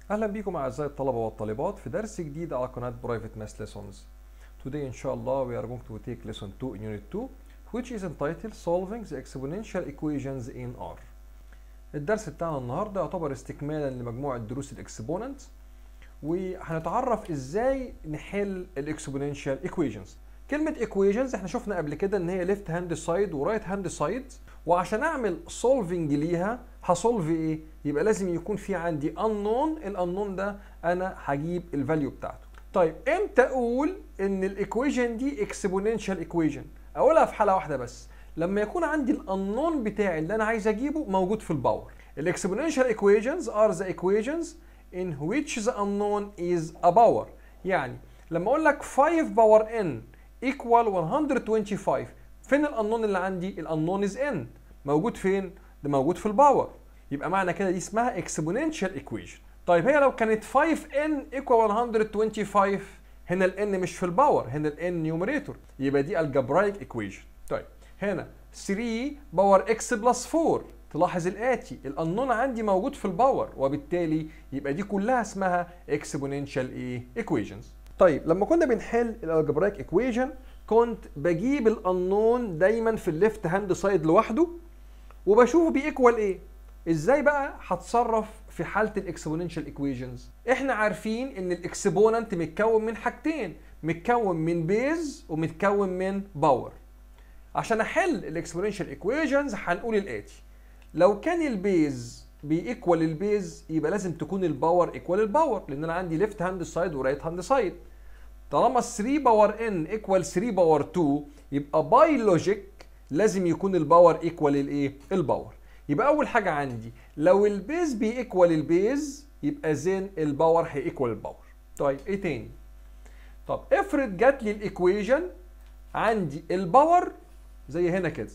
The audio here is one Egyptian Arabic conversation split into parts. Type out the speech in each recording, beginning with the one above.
اهلا بيكم اعزائي الطلبه والطالبات في درس جديد على قناه برايفت ماس lessons today ان شاء الله we are going to take lesson 2 in unit 2 which is entitled solving the exponential equations in R الدرس بتاعنا النهارده يعتبر استكمالا لمجموعه دروس الاكسبوننت وهنتعرف ازاي نحل الاكسبوننشال ايكويشنز كلمة equations احنا شفنا قبل كده ان هي left hand side و right hand side وعشان اعمل solving ليها هسولف ايه؟ يبقى لازم يكون في عندي unknown الانون ده انا هجيب الفاليو بتاعته. طيب امتى اقول ان الايكويشن دي exponential equation؟ اقولها في حالة واحدة بس لما يكون عندي الانون بتاعي اللي انا عايز اجيبه موجود في الباور. الاكسبوننشال equations are the equations in which the unknown is a power. يعني لما اقول لك 5 باور n equal 125 فين الانون اللي عندي؟ الانون از n موجود فين؟ ده موجود في الباور يبقى معنى كده دي اسمها exponential equation طيب هي لو كانت 5n equal 125 هنا ال n مش في الباور هنا ال n numerator يبقى دي algebraic equation طيب هنا 3 باور x بلس 4 تلاحظ الاتي الانون عندي موجود في الباور وبالتالي يبقى دي كلها اسمها exponential ايه equations طيب لما كنا بنحل الالجبرايك ايكويشن كنت بجيب الانون دايما في الليفت هاند سايد لوحده وبشوفه بيكوال ايه ازاي بقى هتصرف في حاله الاكسبوننشال ايكويشنز احنا عارفين ان الاكسبوننت متكون من حاجتين متكون من بيز ومتكون من باور عشان احل الاكسبوننشال ايكويشنز هنقول الاتي لو كان البيز بيكوال البيز يبقى لازم تكون الباور ايكوال الباور لان انا عندي ليفت هاند سايد ورايت هاند سايد طالما 3 باور ان ايكوال 3 باور 2 يبقى باي لوجيك لازم يكون الباور ايكوال الايه الباور يبقى اول حاجه عندي لو البيز بيكوال البيز يبقى زين الباور هيكوال الباور طيب ايه تاني طب افرض جات لي الايكويشن عندي الباور زي هنا كده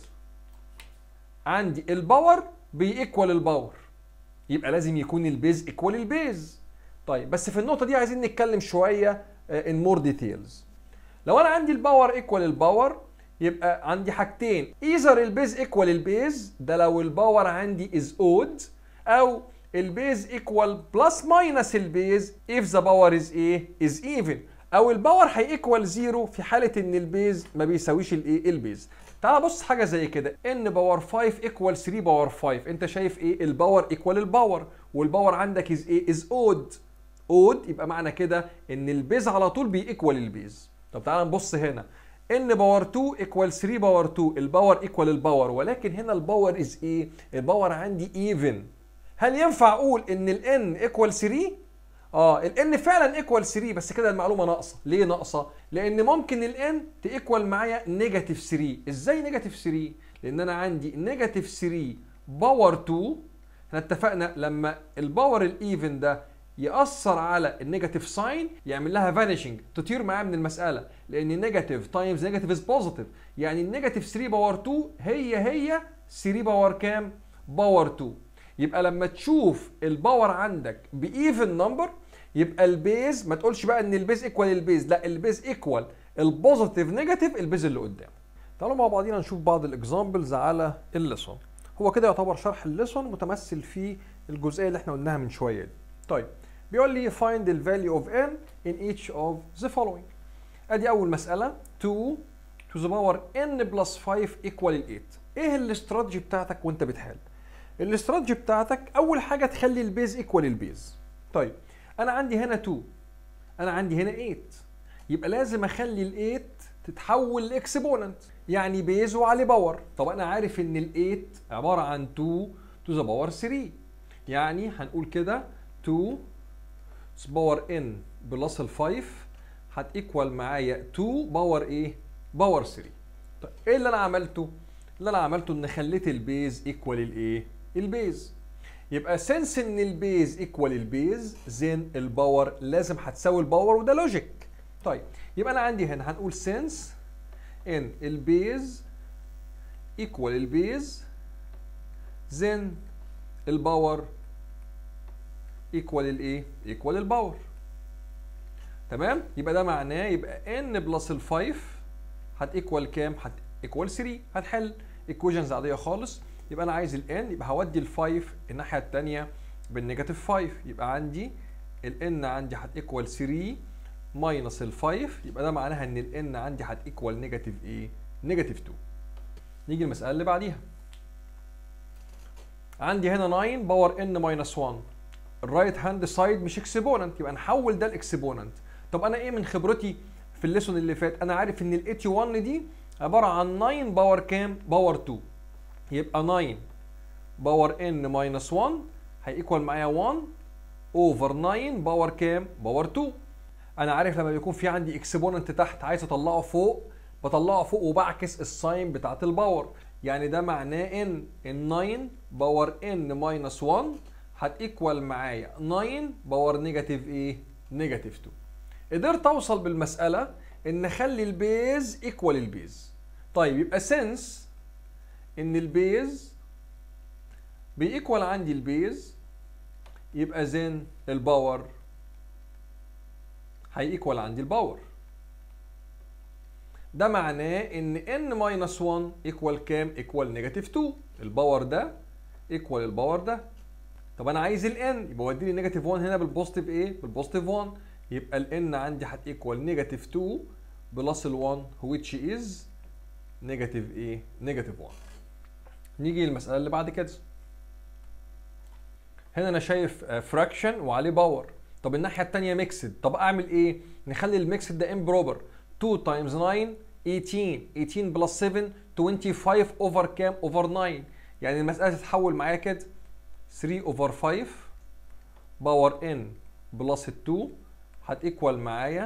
عندي الباور بيكوال الباور يبقى لازم يكون البيز ايكوال البيز طيب بس في النقطه دي عايزين نتكلم شويه ان مور ديتيلز لو انا عندي الباور ايكوال الباور يبقى عندي حاجتين ايزر البيز ايكوال البيز ده لو الباور عندي از اود او البيز ايكوال بلس ماينس البيز if the power is ايه is even او الباور هيكوال زيرو في حاله ان البيز ما بيساويش الايه البيز تعال بص حاجه زي كده ان باور 5 ايكوال 3 باور 5 انت شايف ايه الباور ايكوال الباور والباور عندك از ايه از اود اود يبقى معنى كده ان البيز على طول بيكوال البيز طب تعال نبص هنا ان باور 2 ايكوال 3 باور 2 الباور ايكوال الباور ولكن هنا الباور از ايه الباور عندي ايفن هل ينفع اقول ان الان ايكوال 3 اه الان فعلا ايكوال 3 بس كده المعلومه ناقصه ليه ناقصه لان ممكن الان تيكوال معايا نيجاتيف 3 ازاي نيجاتيف 3 لان انا عندي نيجاتيف 3 باور 2 احنا اتفقنا لما الباور الايفن ده ياثر على النيجاتيف ساين يعمل لها فانيشنج تطير معاه من المساله لان نيجاتيف تايمز نيجاتيف از بوزيتيف يعني النيجاتيف 3 باور 2 هي هي 3 باور كام باور 2 يبقى لما تشوف الباور عندك بايفن نمبر يبقى البيز ما تقولش بقى ان البيز ايكوال البيز لا البيز ايكوال البوزيتيف نيجاتيف البيز اللي قدام تعالوا مع بعضينا نشوف بعض الاكزامبلز على الليسون هو كده يعتبر شرح الليسون متمثل في الجزئيه اللي احنا قلناها من شويه دي طيب بيقول لي find the value of n in each of the following ادي اول مساله 2 to the power n plus 5 equal 8 ايه الاستراتيجي بتاعتك وانت بتحل الاستراتيجي بتاعتك اول حاجه تخلي البيز ايكوال البيز طيب انا عندي هنا 2 انا عندي هنا 8 يبقى لازم اخلي ال 8 تتحول لاكسبوننت يعني بيز وعليه باور طب انا عارف ان ال 8 عباره عن 2 to the power 3 يعني هنقول كده 2 باور ان بلس ال 5 هتيكوال معايا 2 باور ايه؟ باور 3 طيب ايه اللي انا عملته؟ اللي انا عملته ان خليت البيز ايكوال الايه؟ البيز يبقى سنس ان البيز ايكوال البيز زين الباور لازم هتساوي الباور وده لوجيك طيب يبقى انا عندي هنا هنقول سنس ان البيز ايكوال البيز زين الباور ايكوال الايه؟ ايكوال الباور. تمام؟ يبقى ده معناه يبقى ان بلس ال 5 هتيكوال كام؟ هتيكوال 3 هنحل ايكويشنز عاديه خالص يبقى انا عايز الان يبقى هودي ال 5 الناحيه الثانيه بالنيجاتيف 5 يبقى عندي ال n عندي هتيكوال 3 ماينس ال 5 يبقى ده معناها ان ال n عندي هتيكوال نيجاتيف ايه؟ نيجاتيف 2 نيجي المسألة اللي بعديها عندي هنا 9 باور n ماينس 1 الرايت هاند سايد مش اكسبوننت يبقى نحول ده لاكسبوننت طب انا ايه من خبرتي في الليسون اللي فات انا عارف ان ال 81 دي عباره عن 9 باور كام باور 2 يبقى 9 باور n ماينس 1 هيكوال معايا 1 اوفر 9 باور كام باور 2 انا عارف لما بيكون في عندي اكسبوننت تحت عايز اطلعه فوق بطلعه فوق وبعكس الساين بتاعت الباور يعني ده معناه ان ال 9 باور n ماينس 1 هتيكوال معايا 9 باور نيجاتيف ايه نيجاتيف 2 قدرت اوصل بالمساله ان اخلي البيز ايكوال البيز طيب يبقى سنس ان البيز بيكوال عندي البيز يبقى زين الباور هيكوال عندي الباور ده معناه ان n ماينس 1 ايكوال كام ايكوال نيجاتيف 2 الباور ده ايكوال الباور ده طب انا عايز ال n يبقى ودي لي نيجاتيف 1 هنا بالبوزيتيف ايه بالبوزيتيف 1 يبقى ال n عندي هتيكوال نيجاتيف 2 بلس ال 1 which is نيجاتيف ايه نيجاتيف 1 نيجي للمساله اللي بعد كده هنا انا شايف فراكشن وعليه باور طب الناحيه الثانيه ميكسد طب اعمل ايه نخلي الميكسد ده امبروبر 2 تايمز 9 18 18 بلس 7 25 اوفر كام اوفر 9 يعني المساله تتحول معايا كده 3 اوفر 5 باور ان بلس 2 هتيكوال معايا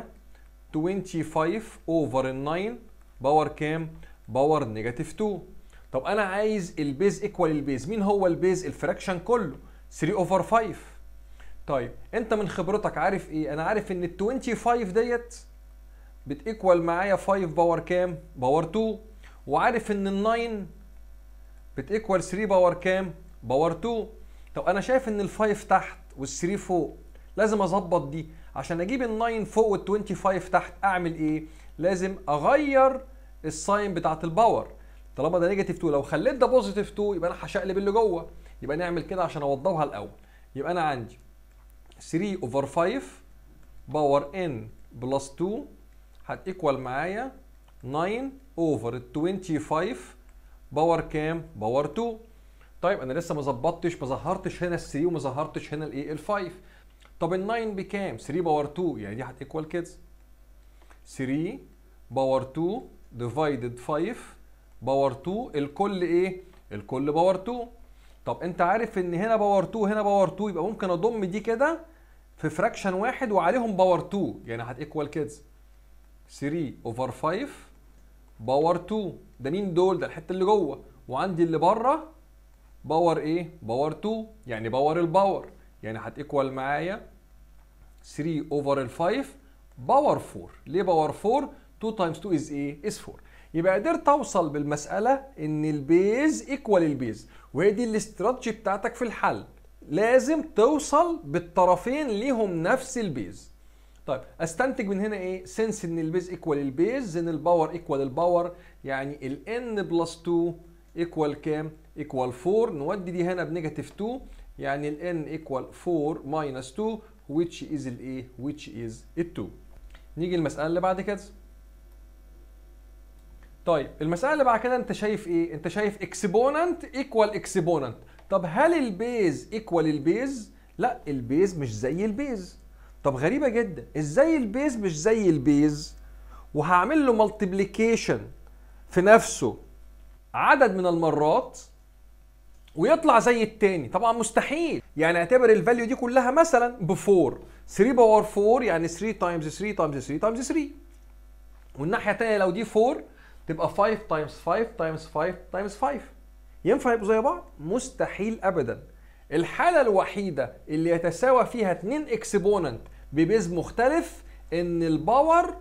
25 اوفر ال 9 باور كام باور نيجاتيف 2 طب انا عايز البيز ايكوال البيز مين هو البيز الفراكشن كله 3 اوفر 5 طيب انت من خبرتك عارف ايه انا عارف ان ال 25 ديت بتيكوال معايا 5 باور كام باور 2 وعارف ان ال 9 بتيكوال 3 باور كام باور 2 طب انا شايف ان ال 5 تحت وال 3 فوق لازم اظبط دي عشان اجيب ال 9 فوق وال 25 تحت اعمل ايه لازم اغير الساين بتاعت الباور طالما ده نيجاتيف 2 لو خليت ده بوزيتيف 2 يبقى انا هشقلب اللي جوه يبقى نعمل كده عشان اوضبها الاول يبقى انا عندي 3 اوفر 5 باور ان بلس 2 هتيكوال معايا 9 اوفر ال 25 باور كام باور 2 طيب انا لسه ما ظبطتش ما ظهرتش هنا ال 3 وما ظهرتش هنا الايه ال 5 طب ال 9 بكام 3 باور 2 يعني دي هتيكوال كده 3 باور 2 ديفايدد 5 باور 2 الكل ايه الكل باور 2 طب انت عارف ان هنا باور 2 هنا باور 2 يبقى ممكن اضم دي كده في فراكشن واحد وعليهم باور 2 يعني هتيكوال كده 3 اوفر 5 باور 2 ده مين دول ده الحته اللي جوه وعندي اللي بره باور ايه باور 2 يعني باور الباور يعني هتيكوال معايا 3 اوفر ال 5 باور 4 ليه باور 4 2 تايمز 2 از ايه از 4 يبقى قدرت اوصل بالمساله ان البيز ايكوال البيز وهي دي الاستراتيجي بتاعتك في الحل لازم توصل بالطرفين ليهم نفس البيز طيب استنتج من هنا ايه سنس ان البيز ايكوال البيز ان الباور ايكوال الباور يعني ال n بلس 2 ايكوال كام ايكوال 4 نودي دي هنا بنيجاتيف 2 يعني ال n ايكوال 4 ماينس 2 which is الايه which is ال 2 نيجي المساله اللي بعد كده طيب المساله اللي بعد كده انت شايف ايه انت شايف اكسبوننت ايكوال اكسبوننت طب هل البيز ايكوال البيز لا البيز مش زي البيز طب غريبه جدا ازاي البيز مش زي البيز وهعمل له مالتيبليكيشن في نفسه عدد من المرات ويطلع زي التاني طبعا مستحيل يعني اعتبر الفاليو دي كلها مثلا ب 4 3 باور 4 يعني 3 تايمز 3 تايمز 3 تايمز 3 والناحيه الثانيه لو دي 4 تبقى 5 تايمز 5 تايمز 5 تايمز 5 ينفع يبقوا زي بعض مستحيل ابدا الحاله الوحيده اللي يتساوى فيها اتنين اكسبوننت ببيز مختلف ان الباور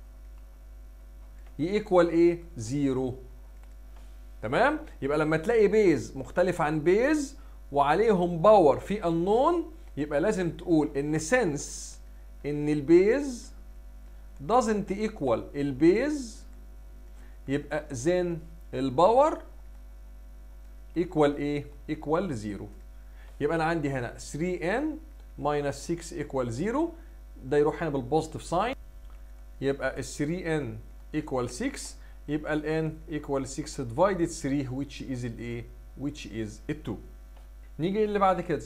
ييكوال ايه زيرو تمام يبقى لما تلاقي بيز مختلف عن بيز وعليهم باور في النون يبقى لازم تقول ان سنس ان البيز doesn't equal البيز يبقى then الباور equal ايه equal 0 يبقى انا عندي هنا 3n minus 6 equal 0 ده يروح هنا بالبوزيتيف ساين يبقى ال 3 n equal 6 يبقى ال n equal 6 divided 3 which is ال a which is ال 2 نيجي اللي بعد كده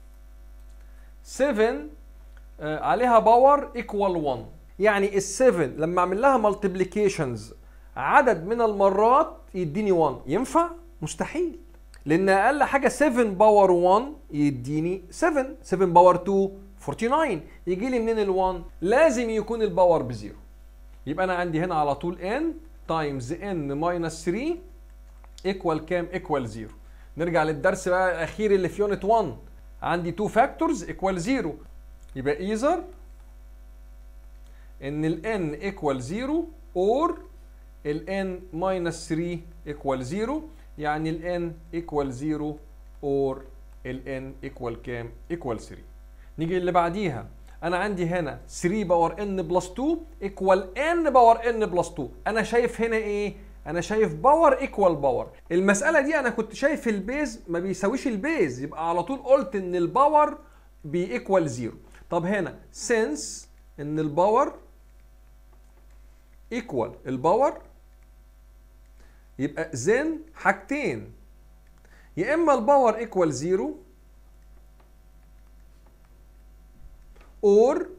7 آه عليها باور equal 1 يعني ال 7 لما اعمل لها multiplications عدد من المرات يديني 1 ينفع؟ مستحيل لان اقل حاجه 7 باور 1 يديني 7 7 باور 2 49 يجي لي منين ال1 لازم يكون الباور بزيرو يبقى انا عندي هنا على طول n تايمز n ماينس 3 ايكوال كام ايكوال 0 نرجع للدرس بقى الاخير اللي في يونت 1 عندي 2 فاكتورز ايكوال 0 يبقى ايزر ان ال n ايكوال 0 اور ال n ماينس 3 ايكوال 0 يعني ال n equal 0 or ال n equal كام؟ equal 3 نيجي اللي بعديها انا عندي هنا 3 باور n بلس 2 equal n باور n بلس 2 انا شايف هنا ايه؟ انا شايف باور ايكوال باور المساله دي انا كنت شايف البيز ما بيساويش البيز يبقى على طول قلت ان الباور بيكوال 0 طب هنا since ان الباور ايكوال الباور يبقى زين حاجتين يا اما الباور ايكوال زيرو اور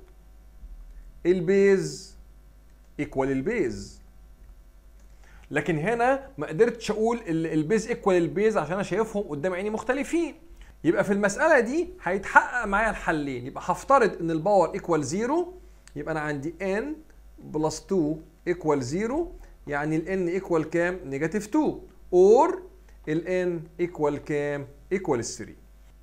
البيز ايكوال البيز لكن هنا ما قدرتش اقول البيز ايكوال البيز عشان انا شايفهم قدام عيني مختلفين يبقى في المساله دي هيتحقق معايا الحلين يبقى هفترض ان الباور ايكوال زيرو يبقى انا عندي n بلس 2 ايكوال زيرو يعني ال n ايكوال كام؟ نيجاتيف 2 اور ال n ايكوال كام؟ ايكوال 3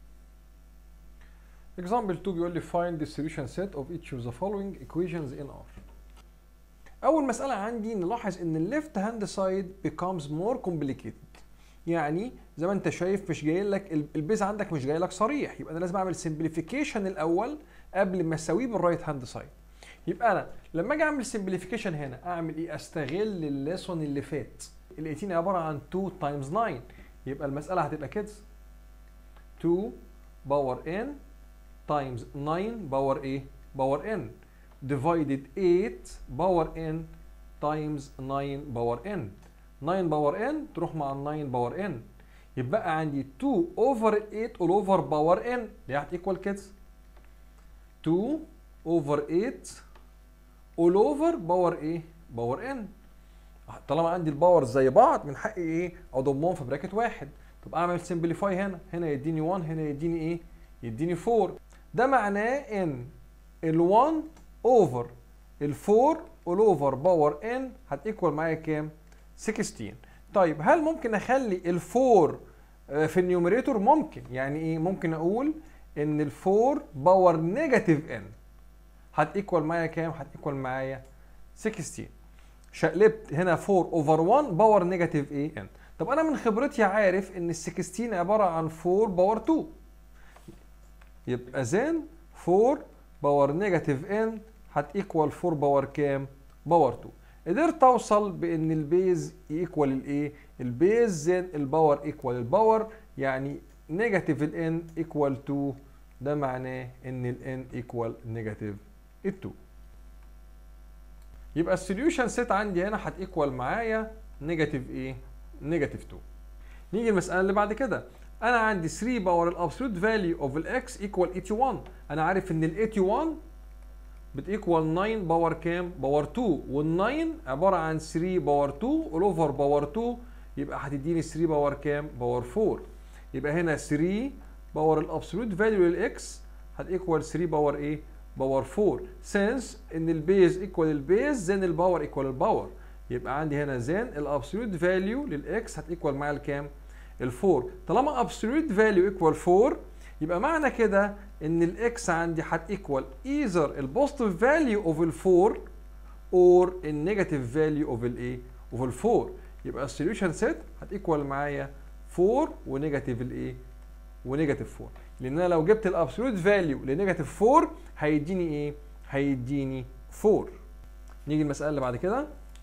Example 2 بيقول لي find the solution set of each of the following equations in R. أول مسألة عندي نلاحظ إن ال left hand side becomes more complicated. يعني زي ما أنت شايف مش جاي لك البيز عندك مش جاي لك صريح، يبقى أنا لازم أعمل simplification الأول قبل ما أساويه بالرايت هاند سايد. يبقى انا لما اجي اعمل سمبليفيكيشن هنا اعمل ايه استغل الليسون اللي فات ال 18 عباره عن 2 تايمز 9 يبقى المساله هتبقى كده 2 باور ان تايمز 9 باور ايه باور ان divided 8 باور ان تايمز 9 باور ان 9 باور ان تروح مع 9 باور ان يبقى عندي 2 اوفر 8 all اوفر باور ان اللي هتيكوال كده 2 اوفر 8 all over باور ايه؟ باور ان طالما عندي الباور زي بعض من حقي ايه؟ اضمهم في براكت واحد طب اعمل سمبليفاي هنا هنا يديني 1 هنا يديني ايه؟ يديني 4 ده معناه ان ال 1 اوفر ال 4 all over باور ان هتيكوال معايا كام؟ 16 طيب هل ممكن اخلي ال 4 في النيوميريتور ممكن يعني ايه ممكن اقول ان ال 4 باور نيجاتيف ان هتيكوال معايا كام؟ هتيكوال معايا 16 شقلبت هنا 4 اوفر 1 باور نيجاتيف ايه ان طب انا من خبرتي عارف ان ال 16 عباره عن 4 باور 2 يبقى زين 4 باور نيجاتيف ان هتيكوال 4 باور كام؟ باور 2 قدرت اوصل بان البيز ايكوال الايه؟ البيز زين الباور ايكوال الباور يعني نيجاتيف الان ايكوال 2 ده معناه ان الان ايكوال نيجاتيف ال 2 يبقى السوليوشن سيت عندي هنا هتيكوال معايا نيجاتيف ايه؟ نيجاتيف 2 نيجي المساله اللي بعد كده انا عندي 3 باور الابسولوت فاليو اوف الاكس ايكوال 81 انا عارف ان ال 81 بتيكوال 9 باور كام؟ باور 2 وال 9 عباره عن 3 باور 2 اول اوفر باور 2 يبقى هتديني 3 باور كام؟ باور 4 يبقى هنا 3 باور الابسولوت فاليو للاكس هتيكوال 3 باور ايه؟ باور 4 سينس ان البيز ايكوال البيز زين الباور ايكوال الباور يبقى عندي هنا زين الابسولوت فاليو للاكس هتيكوال معايا الكام؟ ال 4 طالما ابسولوت فاليو ايكوال 4 يبقى معنى كده ان الاكس عندي هتيكوال ايذر البوزيتيف فاليو اوف ال 4 اور النيجاتيف فاليو اوف الايه؟ اوف ال 4 يبقى السوليوشن سيت هتيكوال معايا 4 ونيجاتيف الايه؟ ونيجاتيف 4 لان انا لو جبت الابسولوت فاليو لنيجاتيف 4 هيديني ايه؟ هيديني 4 نيجي المساله اللي بعد كده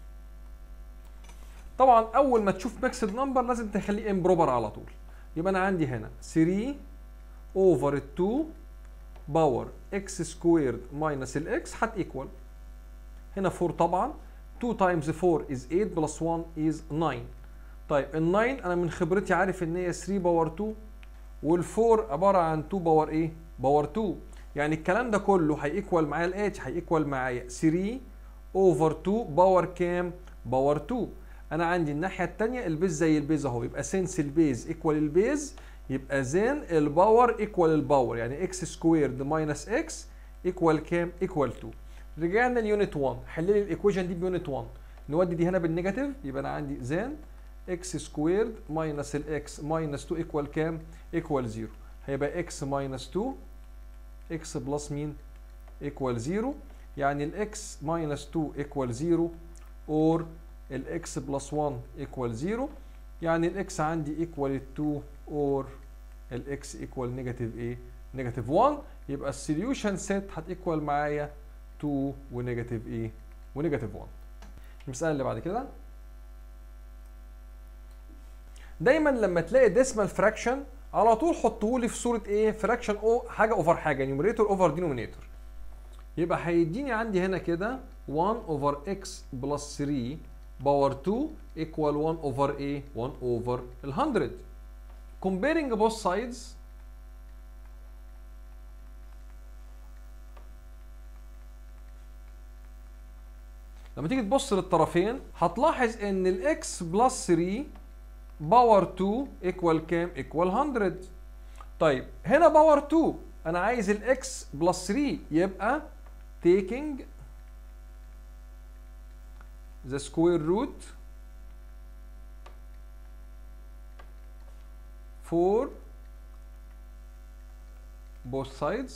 طبعا اول ما تشوف ميكسد نمبر لازم تخليه امبروبر على طول يبقى انا عندي هنا 3 اوفر 2 باور اكس سكويرد ماينس الاكس هتيكوال هنا 4 طبعا 2 تايمز 4 از 8 بلس 1 از 9 طيب ال 9 انا من خبرتي عارف ان هي 3 باور 2 وال 4 عباره عن 2 باور ايه؟ باور 2 يعني الكلام ده كله هيكوال معايا الاتش هيكوال معايا 3 اوفر 2 باور كام؟ باور 2 انا عندي الناحيه الثانيه البيز زي البيز اهو يبقى سنس البيز ايكوال البيز يبقى زين الباور ايكوال الباور يعني اكس سكويرد ماينس اكس ايكوال كام؟ ايكوال 2 رجعنا ليونت 1 حل لي الايكويشن دي بيونت 1 نودي دي هنا بالنيجاتيف يبقى انا عندي زين اكس سكويرد ماينس الاكس ماينس 2 ايكوال كام؟ ايكوال 0 هيبقى اكس ماينس 2 اكس بلس مين؟ ايكوال 0 يعني الاكس ماينس 2 ايكوال 0 اور الاكس بلس 1 ايكوال 0 يعني الاكس عندي ايكوال 2 اور الاكس ايكوال نيجاتيف ايه؟ نيجاتيف 1 يبقى السوليوشن سيت هتيكوال معايا 2 ونيجاتيف ايه؟ ونيجاتيف 1 المسألة اللي بعد كده دايما لما تلاقي ديسمال فراكشن على طول حطه لي في صوره ايه فراكشن او حاجه اوفر حاجه نيوميريتور اوفر دينومينيتور يبقى هيديني عندي هنا كده 1 اوفر اكس بلس 3 باور 2 ايكوال 1 اوفر ايه 1 اوفر ال 100 comparing both sides لما تيجي تبص للطرفين هتلاحظ ان الاكس بلس 3 باور 2 ايكوال كام؟ ايكوال 100 طيب هنا باور 2 انا عايز الاكس بلس 3 يبقى taking the square root for both sides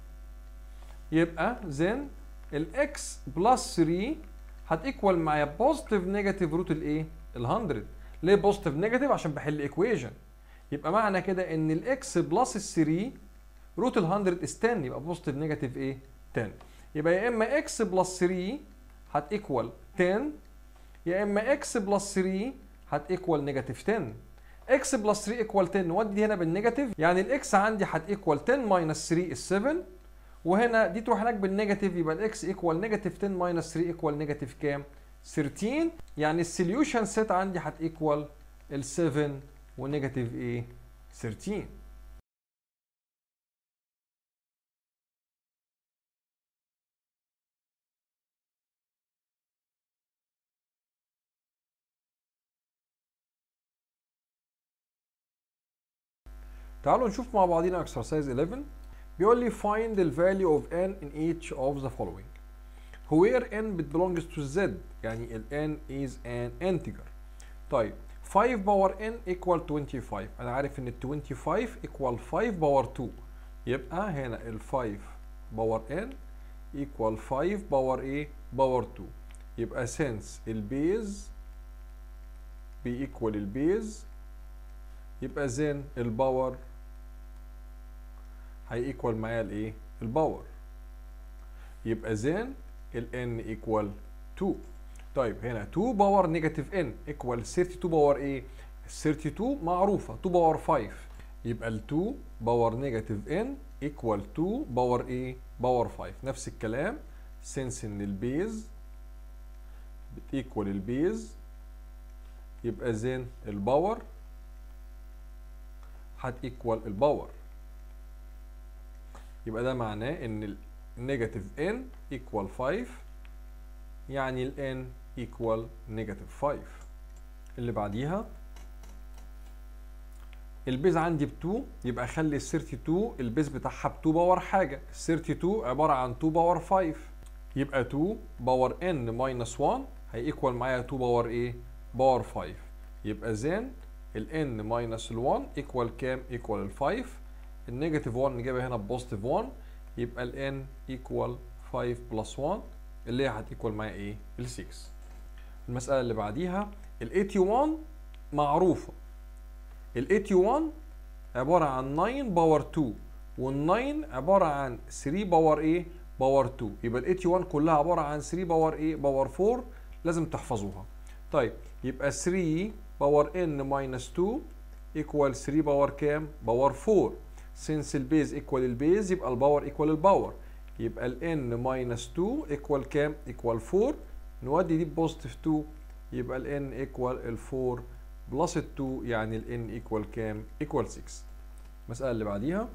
يبقى then الاكس بلس 3 هتيكوال معايا بوزيتيف نيجاتيف روت الايه؟ ال 100 ليه بوزيتيف نيجاتيف عشان بحل ايكويشن يبقى معنى كده ان الاكس بلس ال 3 روت ال 100 از 10 يبقى بوزيتيف نيجاتيف ايه 10 يبقى يا اما اكس بلس 3 هتيكوال 10 يا اما اكس بلس 3 هتيكوال نيجاتيف 10 اكس بلس 3 ايكوال 10 نودي هنا بالنيجاتيف يعني الاكس عندي هتيكوال 10 ماينس 3 is 7 وهنا دي تروح هناك بالنيجاتيف يبقى الاكس ايكوال نيجاتيف 10 ماينس 3 ايكوال نيجاتيف كام 13 يعني السوليوشن سيت عندي هتيكوال ال 7 ونيجاتيف ايه 13 تعالوا نشوف مع بعضينا exercise 11 بيقول لي find the value of n in each of the following where n belongs to z يعني ال n is an integer طيب 5 باور n equal 25 انا عارف ان ال 25 equal 5 باور 2 يبقى هنا ال 5 باور n equal 5 باور ايه باور 2 يبقى since البيز بي equal البيز يبقى زين الباور هيكوال معايا الايه الباور يبقى زين ال n ايكوال 2 طيب هنا 2 باور نيجاتيف n ايكوال 32 باور ايه 32 معروفه 2 باور 5 يبقى ال 2 باور نيجاتيف n ايكوال 2 باور ايه باور 5 نفس الكلام سنس ان البيز بتيكوال البيز يبقى زين الباور هتيكوال الباور يبقى ده معناه ان النيجاتيف n equal 5 يعني ال n equal نيجاتيف 5 اللي بعديها البيز عندي ب 2 يبقى اخلي ال 32 البيز بتاعها ب 2 باور حاجه ال 32 عباره عن 2 باور 5 يبقى 2 باور n ماينس 1 هيكوال معايا 2 باور ايه؟ باور 5 يبقى زين ال n ماينس ال 1 ايكوال كام؟ ايكوال ال 5 النيجاتيف 1 نجيبها هنا بوزيتيف 1 يبقى ال n ايكوال 5 بلس 1 اللي هي هتيكوال معايا ايه؟ ال 6 المسألة اللي بعديها ال 81 معروفة ال 81 عبارة عن 9 باور 2 وال 9 عبارة عن 3 باور ايه؟ باور 2 يبقى ال 81 كلها عبارة عن 3 باور ايه؟ باور 4 لازم تحفظوها طيب يبقى 3 باور n ماينس 2 ايكوال 3 باور كام؟ باور 4 since البيز ايكوال البيز يبقى الباور ايكوال الباور يبقى ال n minus 2 ايكوال كام؟ ايكوال 4 نودي دي بوزيتيف 2 يبقى ال n ايكوال ال 4 بلس ال 2 يعني ال n ايكوال كام؟ ايكوال 6 المسألة اللي بعديها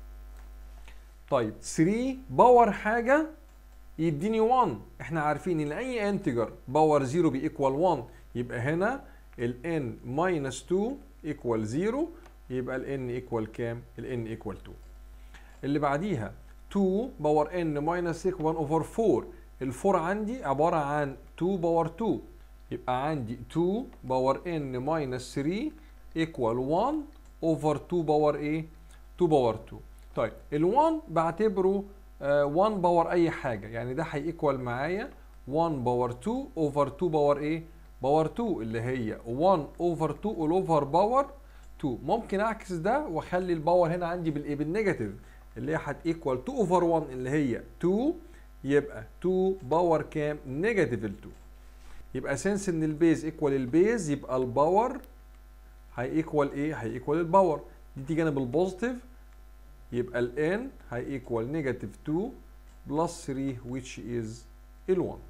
طيب 3 باور حاجة يديني 1 احنا عارفين ان اي انتجر باور 0 بيكوال 1 يبقى هنا ال n minus 2 ايكوال 0 يبقى ال n ايكوال كام؟ ال n ايكوال 2 اللي بعديها 2 باور n minus 1 اوفر 4 ال 4 عندي عبارة عن 2 باور 2 يبقى عندي 2 باور n minus 3 ايكوال 1 اوفر 2 باور ايه؟ 2 باور 2 طيب ال 1 بعتبره 1 باور اي حاجه يعني ده هيكوال معايا 1 باور 2 اوفر 2 باور ايه باور 2 اللي هي 1 اوفر 2 اول اوفر باور 2 ممكن اعكس ده واخلي الباور هنا عندي بالايه بالنيجاتيف اللي هي هتيكوال 2 اوفر 1 اللي هي 2 يبقى 2 باور كام نيجاتيف ال 2 يبقى سنس ان البيز ايكوال البيز يبقى الباور هيكوال ايه هيكوال الباور دي تيجي انا بالبوزيتيف يبقى ال n هيكوال نيجاتيف 2 بلس 3 which is ال 1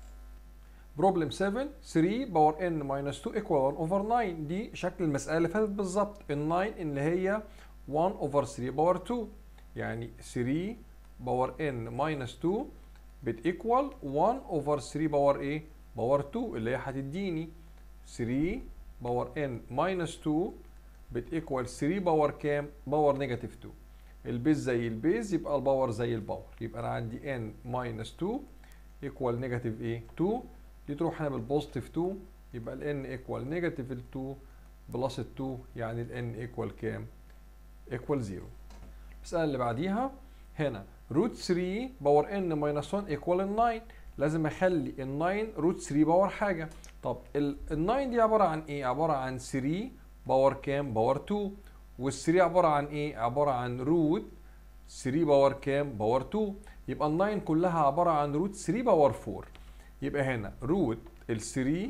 بروبلم 7 3 باور n minus 2 equal 1 over 9 دي شكل المسألة اللي فاتت بالظبط ال 9 اللي هي 1 over 3 باور 2 يعني 3 باور n minus 2 بتيكوال 1 over 3 باور ايه؟ باور 2 اللي هي هتديني 3 باور n minus 2 بتيكوال 3 باور كام؟ باور نيجاتيف 2 البيز زي البيز يبقى الباور زي الباور يبقى انا عندي n minus 2 ايكوال نيجاتيف ايه 2 دي تروح هنا بالبوزيتيف 2 يبقى ال n ايكوال نيجاتيف ال 2 بلس ال 2 يعني ال n ايكوال كام ايكوال 0 المسألة اللي بعديها هنا روت 3 باور n minus 1 ايكوال ال 9 لازم اخلي ال 9 روت 3 باور حاجة طب ال 9 دي عبارة عن ايه عبارة عن 3 باور كام باور 2 وال 3 عباره عن ايه؟ عباره عن روت 3 باور كام؟ باور 2 يبقى ال 9 كلها عباره عن روت 3 باور 4 يبقى هنا روت ال 3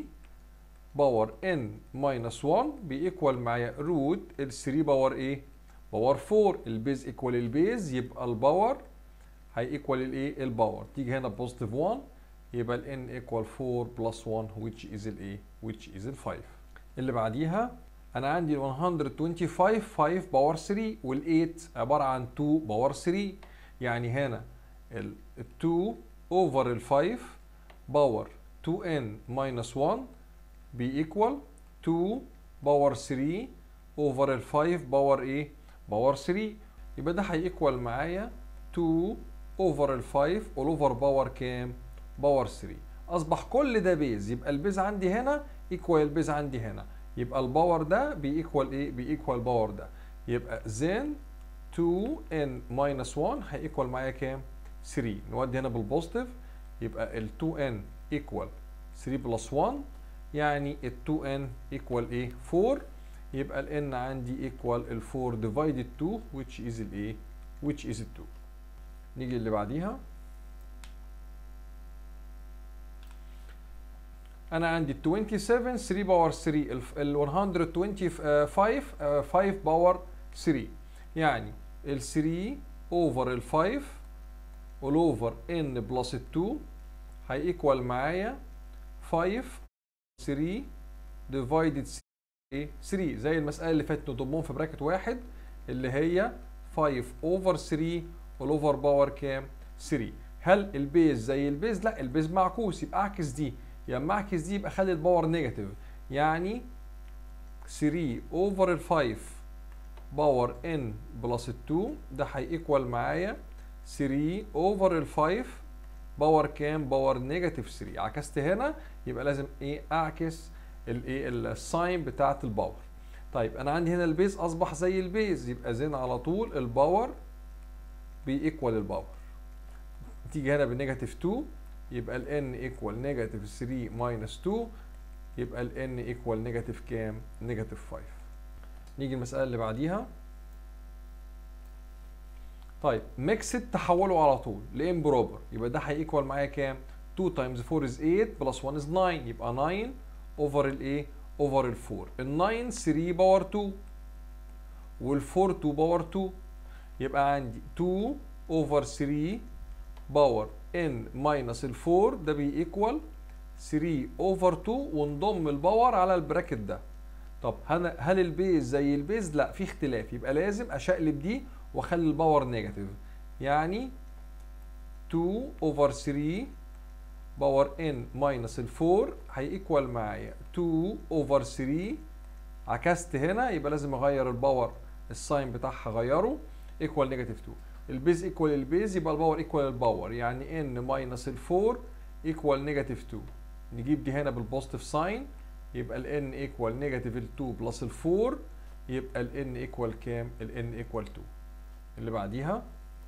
باور n ماينس 1 بيكوال معايا روت ال 3 باور ايه؟ باور 4 البيز ايكوال البيز يبقى الباور هيكوال الايه؟ الباور تيجي هنا بوزيتيف 1 يبقى ال n ايكوال 4 بلس 1 which is الايه؟ which is ال 5 اللي بعديها انا عندي ال 125 5 باور 3 وال 8 عباره عن 2 باور 3 يعني هنا ال 2 اوفر ال 5 باور 2n minus 1 بيكوال 2 باور 3 اوفر ال 5 باور ايه؟ باور 3 يبقى ده هيكوال معايا 2 اوفر ال 5 اول اوفر باور كام؟ باور 3 اصبح كل ده بيز يبقى البيز عندي هنا ايكوال البيز عندي هنا يبقى الباور ده بيكوال ايه بيكوال باور ده يبقى زين 2 n minus 1 هيكوال معايا كام 3 نودي هنا بالبوزيتيف يبقى ال 2 n ايكوال 3 بلس 1 يعني ال 2 n ايكوال ايه 4 يبقى ال n عندي ايكوال ال 4 divided 2 which is الايه which is ال 2 نيجي اللي بعديها انا عندي 27 3 باور 3 ال 125 5 باور 3 يعني ال 3 اوفر ال 5 all اوفر n بلس 2 هيكوال معايا 5 3 ديفايدد 3 زي المسألة اللي فاتت نضمهم في براكت واحد اللي هي 5 اوفر 3 all اوفر باور كام 3 هل البيز زي البيز لا البيز معكوس يبقى اعكس دي يا اما اعكس دي يبقى اخلي الباور نيجاتيف يعني 3 اوفر ال 5 باور ان بلس 2 ده هيكوال معايا 3 اوفر ال 5 باور كام باور نيجاتيف 3 عكست هنا يبقى لازم ايه اعكس الايه الساين بتاعه الباور طيب انا عندي هنا البيز اصبح زي البيز يبقى زين على طول الباور بيكوال الباور تيجي هنا بالنيجاتيف 2 يبقى ال n ايكوال نيجاتيف 3 ماينس 2 يبقى ال n ايكوال نيجاتيف كام؟ نيجاتيف 5 نيجي المسألة اللي بعديها طيب ميكسد تحوله على طول لامبروبر يبقى ده هيكوال معايا كام؟ 2 تايمز 4 از 8 بلس 1 از 9 يبقى 9 اوفر الايه؟ اوفر ال 4 ال 9 3 باور 2 وال 4 2 باور 2 يبقى عندي 2 اوفر 3 باور ان ماينس ال 4 ده بيكوال 3 اوفر 2 ونضم الباور على البراكت ده طب هل هل البيز زي البيز لا في اختلاف يبقى لازم اشقلب دي واخلي الباور نيجاتيف يعني 2 اوفر 3 باور ان ماينس ال 4 هيكوال معايا 2 اوفر 3 عكست هنا يبقى لازم اغير الباور الساين بتاعها غيره ايكوال نيجاتيف 2 البيز ايكوال البيز يبقى الباور ايكوال الباور يعني ان ماينس ال 4 ايكوال نيجاتيف 2 نجيب دي هنا بالبوزيتيف ساين يبقى ال n ايكوال نيجاتيف ال 2 بلس ال 4 يبقى ال n ايكوال كام؟ ال n ايكوال 2 اللي بعديها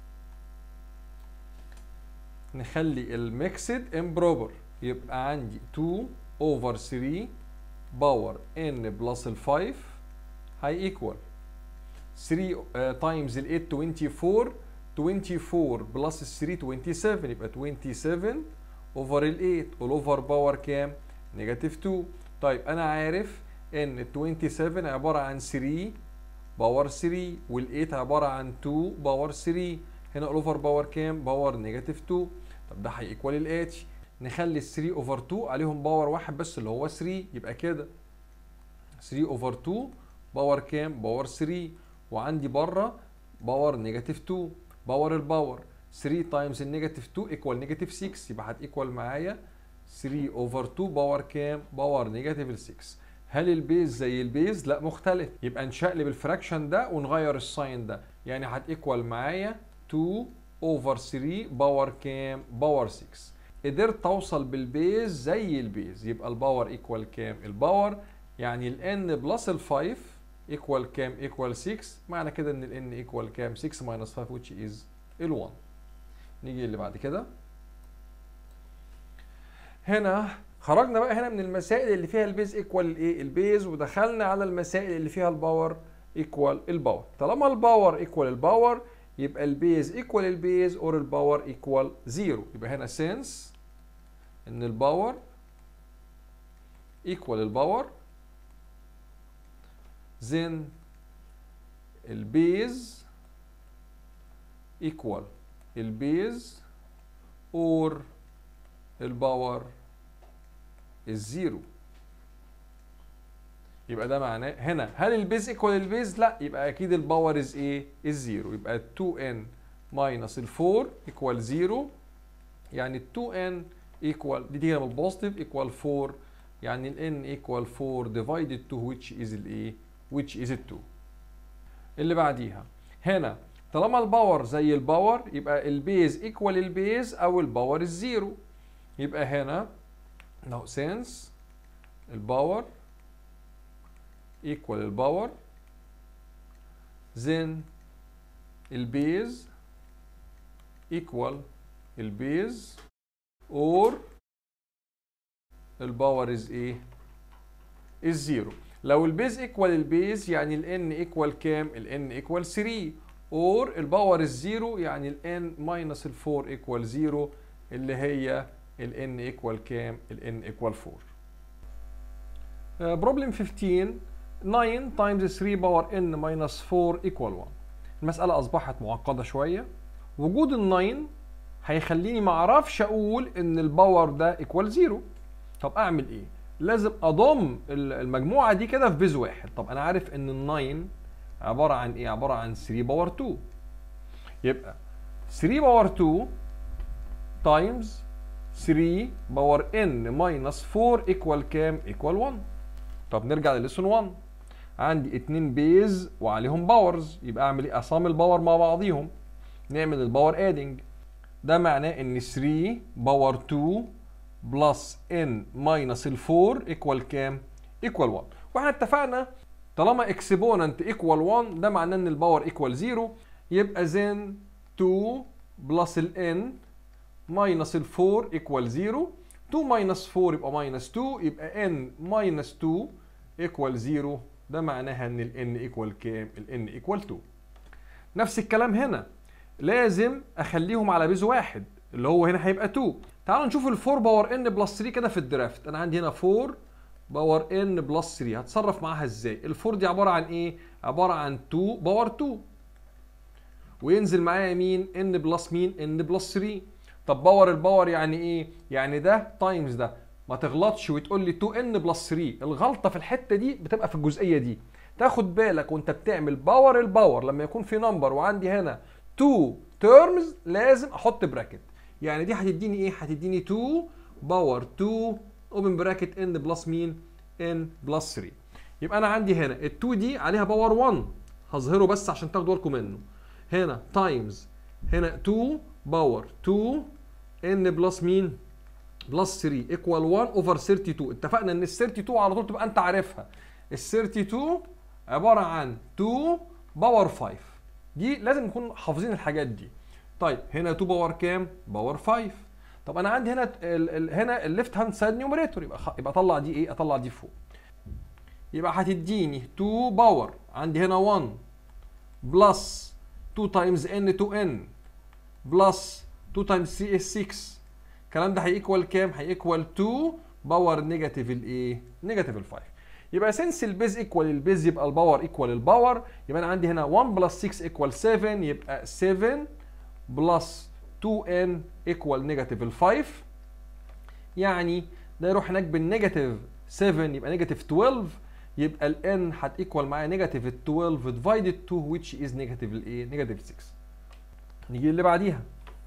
نخلي الميكسد امبروبر يبقى عندي 2 اوفر 3 باور n بلس ال 5 هي ايكوال 3 تايمز ال 8 24 24 بلس ال 3 27 يبقى 27 اوفر ال 8 والاوفر باور كام؟ نيجاتيف 2 طيب انا عارف ان ال 27 عباره عن 3 باور 3 وال 8 عباره عن 2 باور 3 هنا الاوفر باور كام؟ باور نيجاتيف 2 طب ده هيكوال الاتش نخلي ال 3 اوفر 2 عليهم باور واحد بس اللي هو 3 يبقى كده 3 اوفر 2 باور كام؟ باور 3 وعندي بره باور نيجاتيف 2 باور الباور 3 تايمز النيجاتيف 2 ايكوال نيجاتيف 6 يبقى هتيكوال معايا 3 اوفر 2 باور كام؟ باور نيجاتيف 6 هل البيز زي البيز؟ لا مختلف يبقى نشقلب الفراكشن ده ونغير الساين ده يعني هتيكوال معايا 2 اوفر 3 باور كام؟ باور 6 قدرت اوصل بالبيز زي البيز يبقى الباور ايكوال كام؟ الباور يعني ال n بلس ال 5 ايكوال كام؟ ايكوال 6 معنى كده ان ال n ايكوال كام؟ 6 ماينس 5 which is ال 1 نيجي اللي بعد كده هنا خرجنا بقى هنا من المسائل اللي فيها البيز ايكوال الايه البيز ودخلنا على المسائل اللي فيها الباور ايكوال الباور طالما الباور ايكوال الباور يبقى البيز ايكوال البيز اور الباور ايكوال زيرو يبقى هنا سنس ان الباور ايكوال الباور then البيز ايكوال البيز اور الباور الزيرو يبقى ده معناه هنا هل البيز ايكوال البيز لا يبقى اكيد الباور از ايه الزيرو يبقى 2n ماينس ال 4 ايكوال 0 يعني 2n ايكوال دي تيجي من البوزيتيف ايكوال 4 يعني ال n ايكوال 4 divided to which is الايه which is ال 2 اللي بعديها هنا طالما الباور زي الباور يبقى البيز ايكوال البيز او الباور الزيرو يبقى هنا now since الباور equal الباور then البيز equal البيز or الباور is ايه is زيرو لو البيز equal البيز يعني ال n equal كام ال n equal 3 or الباور الزيرو يعني ال n minus ال 4 equal 0 اللي هي ال n equal كام؟ ال n equal 4. بروبلم 15 9 times 3 باور n minus 4 equal 1. المسألة أصبحت معقدة شوية. وجود ال 9 هيخليني ما أعرفش أقول إن الباور ده equal 0. طب أعمل إيه؟ لازم أضم المجموعة دي كده في بيز واحد. طب أنا عارف إن ال 9 عبارة عن إيه؟ عبارة عن 3 باور 2. يبقى 3 باور 2 تايمز 3 باور n ماينس 4 ايكوال كام؟ ايكوال 1. طب نرجع لليسون 1 عندي اتنين بيز وعليهم باورز يبقى اعمل ايه؟ اصام الباور مع بعضيهم نعمل الباور ادنج ده معناه ان 3 باور 2 بلس n ماينس ال 4 ايكوال كام؟ ايكوال 1 واحنا اتفقنا طالما اكسبوننت ايكوال 1 ده معناه ان الباور ايكوال 0 يبقى زين 2 بلس ال n ماينس ال 4 ايكوال 0 2 ماينس 4 يبقى ماينس 2 يبقى n ماينس 2 ايكوال 0 ده معناها ان ال n ايكوال كام؟ ال n ايكوال 2 نفس الكلام هنا لازم اخليهم على بيز واحد اللي هو هنا هيبقى 2 تعالوا نشوف ال 4 باور n بلس 3 كده في الدرافت انا عندي هنا 4 باور n بلس 3 هتصرف معاها ازاي؟ ال 4 دي عباره عن ايه؟ عباره عن 2 باور 2 وينزل معايا مين ان بلس مين ان بلس 3 طب باور الباور يعني ايه يعني ده تايمز ده ما تغلطش وتقول لي 2 ان بلس 3 الغلطه في الحته دي بتبقى في الجزئيه دي تاخد بالك وانت بتعمل باور الباور لما يكون في نمبر وعندي هنا 2 تيرمز لازم احط براكت يعني دي هتديني ايه هتديني 2 باور 2 اوبن براكت ان بلس مين ان بلس 3 يبقى انا عندي هنا ال 2 دي عليها باور 1 هظهره بس عشان تاخدوا بالكم منه هنا تايمز هنا 2 باور 2 ان بلس مين بلس 3 ايكوال 1 اوفر 32 اتفقنا ان ال 32 على طول تبقى انت عارفها ال 32 عباره عن 2 باور 5 دي لازم نكون حافظين الحاجات دي طيب هنا 2 باور كام باور 5 طب انا عندي هنا ال ال هنا الليفت هاند سايد نيوميريتور يبقى خ... يبقى اطلع دي ايه اطلع دي فوق يبقى هتديني 2 باور عندي هنا 1 بلس 2 تايمز ان تو ان بلس 2 تايمز 3 اس 6 الكلام ده هيكوال كام هيكوال 2 باور نيجاتيف الايه نيجاتيف ال 5 يبقى سنس البيز ايكوال البيز يبقى الباور ايكوال الباور يبقى انا عندي هنا 1 بلس 6 ايكوال 7 يبقى 7 بلس 2n ايكوال نيجاتيف ال 5 يعني ده يروح هناك بالنيجاتيف 7 يبقى نيجاتيف 12 يبقى ال n هتيكوال معايا نيجاتيف 12 ديفايدد 2 which is نيجاتيف الايه نيجاتيف 6 نيجي اللي بعديها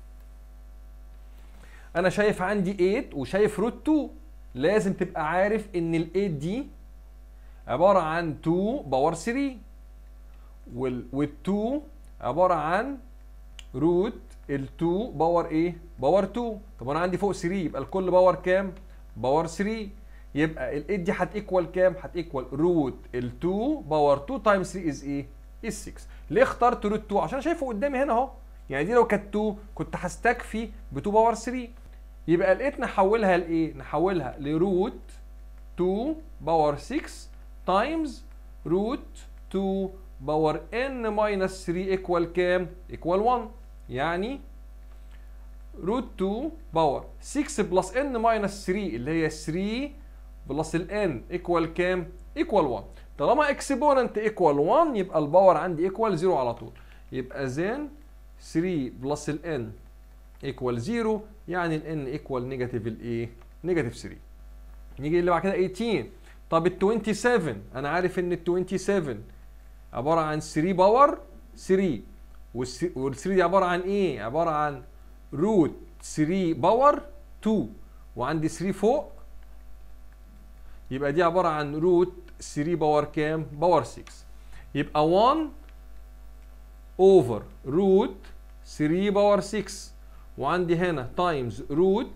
انا شايف عندي 8 وشايف روت 2 لازم تبقى عارف ان ال 8 دي عباره عن 2 باور 3 وال 2 عباره عن روت ال 2 باور ايه؟ باور 2 طب انا عندي فوق 3 يبقى الكل باور كام؟ باور 3 يبقى ال 8 دي هتيكوال كام؟ هتيكوال روت ال 2 باور 2 تايمز 3 از ايه؟ از 6 ليه اخترت روت 2 عشان شايفه قدامي هنا اهو يعني دي لو كانت 2 كنت هستكفي ب 2 باور 3 يبقى ال 8 نحولها لايه؟ نحولها لروت 2 باور 6 تايمز روت 2 باور n ماينس 3 ايكوال كام؟ ايكوال 1 يعني روت 2 باور 6 بلس n ماينس 3 اللي هي 3 بلس ال n ايكوال كام؟ ايكوال 1 طالما اكسبوننت ايكوال 1 يبقى الباور عندي ايكوال 0 على طول يبقى زين 3 بلس ال n ايكوال 0 يعني ال n ايكوال نيجاتيف الايه؟ نيجاتيف 3 نيجي اللي بعد كده 18 طب ال 27 انا عارف ان ال 27 عباره عن 3 باور 3 وال 3 دي عباره عن ايه؟ عباره عن روت 3 باور 2 وعندي 3 فوق يبقى دي عباره عن روت 3 باور كام؟ باور 6 يبقى 1 اوفر روت 3 باور 6 وعندي هنا تايمز روت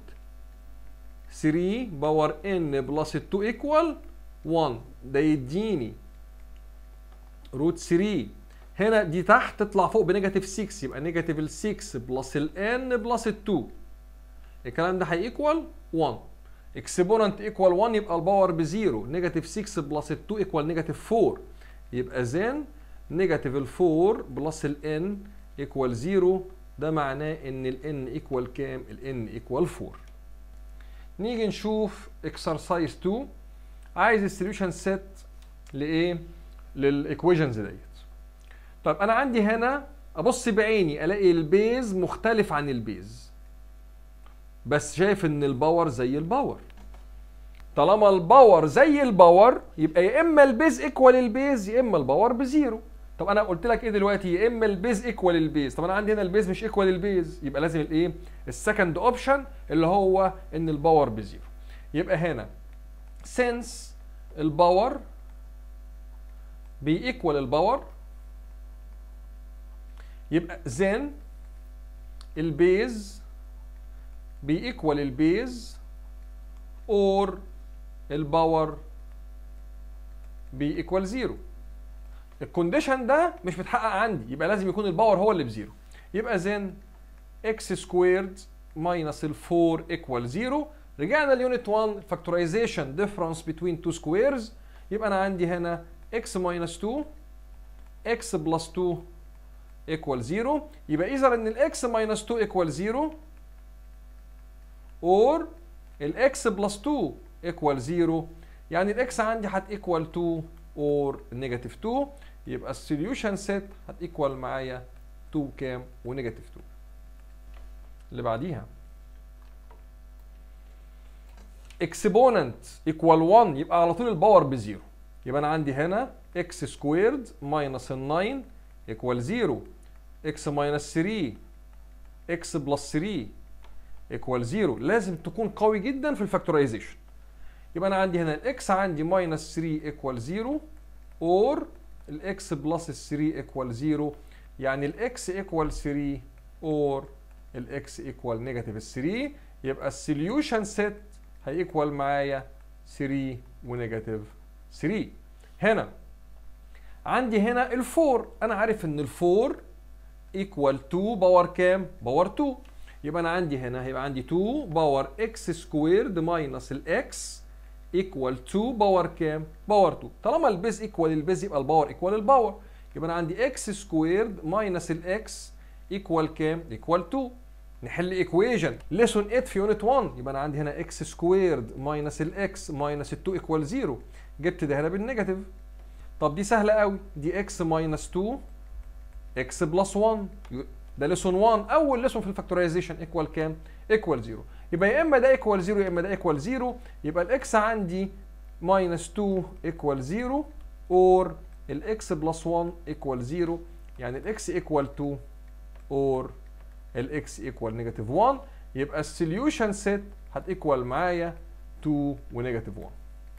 3 باور ان بلس 2 ايكوال 1 ده يديني روت 3 هنا دي تحت تطلع فوق بنيجاتيف 6 يبقى نيجاتيف ال 6 بلس ال n بلس ال 2 الكلام ده هيكوال 1 اكسبوننت ايكوال 1 يبقى الباور بزيرو نيجاتيف 6 بلس ال 2 ايكوال نيجاتيف 4 يبقى زين نيجاتيف ال 4 بلس ال n ايكوال 0 ده معناه ان ال n ايكوال كام؟ ال n ايكوال 4 نيجي نشوف اكسرسايز 2 عايز السوليوشن سيت لايه؟ للايكويشنز ديت طب انا عندي هنا ابص بعيني الاقي البيز مختلف عن البيز بس شايف ان الباور زي الباور طالما الباور زي الباور يبقى يا اما البيز ايكوال البيز يا اما الباور بزيرو طب انا قلت لك ايه دلوقتي يا اما البيز ايكوال البيز طب انا عندي هنا البيز مش ايكوال البيز يبقى لازم الايه السكند اوبشن اللي هو ان الباور بزيرو يبقى هنا سنس الباور بيكوال الباور يبقى زين البيز بيكوال البيز اور الباور بيكوال زيرو الكونديشن ده مش متحقق عندي يبقى لازم يكون الباور هو اللي بزيرو يبقى زين اكس سكويرد ماينس ال 4 ايكوال زيرو رجعنا ليونت 1 فاكتورايزيشن ديفرنس بين تو سكويرز يبقى انا عندي هنا x minus 2 x plus 2 equal 0 يبقى اذا ان ال x minus 2 equal 0 or ال x plus 2 equal 0 يعني ال x عندي هت equal 2 or negative 2 يبقى السوليوشن سيت هت equal معايا 2 كام ونيجاتيف 2 اللي بعديها اكسبوننت ايكوال 1 يبقى على طول الباور بزيرو يبقى انا عندي هنا اكس سكويرد ماينس ال 9 ايكوال 0 اكس ماينس 3 اكس بلس 3 ايكوال 0 لازم تكون قوي جدا في الفاكتورايزيشن يبقى انا عندي هنا الاكس عندي ماينس 3 ايكوال 0 اور الاكس بلس 3 ايكوال 0 يعني الاكس ايكوال 3 اور الاكس ايكوال نيجاتيف 3 يبقى السوليوشن سيت هيكوال معايا 3 ونيجاتيف 3 هنا عندي هنا الفور انا عارف ان الفور ايكوال 2 باور كام باور 2 يبقى انا عندي هنا هيبقى عندي 2 باور اكس سكويرد ماينس الاكس ايكوال 2 باور كام باور 2 طالما البيز ايكوال البيز يبقى الباور ايكوال الباور يبقى انا عندي اكس سكويرد ماينس الاكس ايكوال كام ايكوال 2 نحل ايكويجن ليسون 8 في يونت 1 يبقى انا عندي هنا اكس سكويرد ماينس الاكس ماينس ال 2 ايكوال 0 جبت ده هنا بالنيجاتيف طب دي سهله قوي دي اكس ماينس 2 اكس بلس 1 ده ليسون 1 اول ليسون في الفاكتورايزيشن ايكوال كام ايكوال 0 يبقى يا اما ده ايكوال 0 يا اما ده ايكوال 0 يبقى الاكس عندي ماينس 2 ايكوال 0 اور الاكس بلس 1 ايكوال 0 يعني الاكس ايكوال 2 اور الاكس ايكوال نيجاتيف 1 يبقى السوليوشن سيت هتيكوال معايا 2 ونيجاتيف 1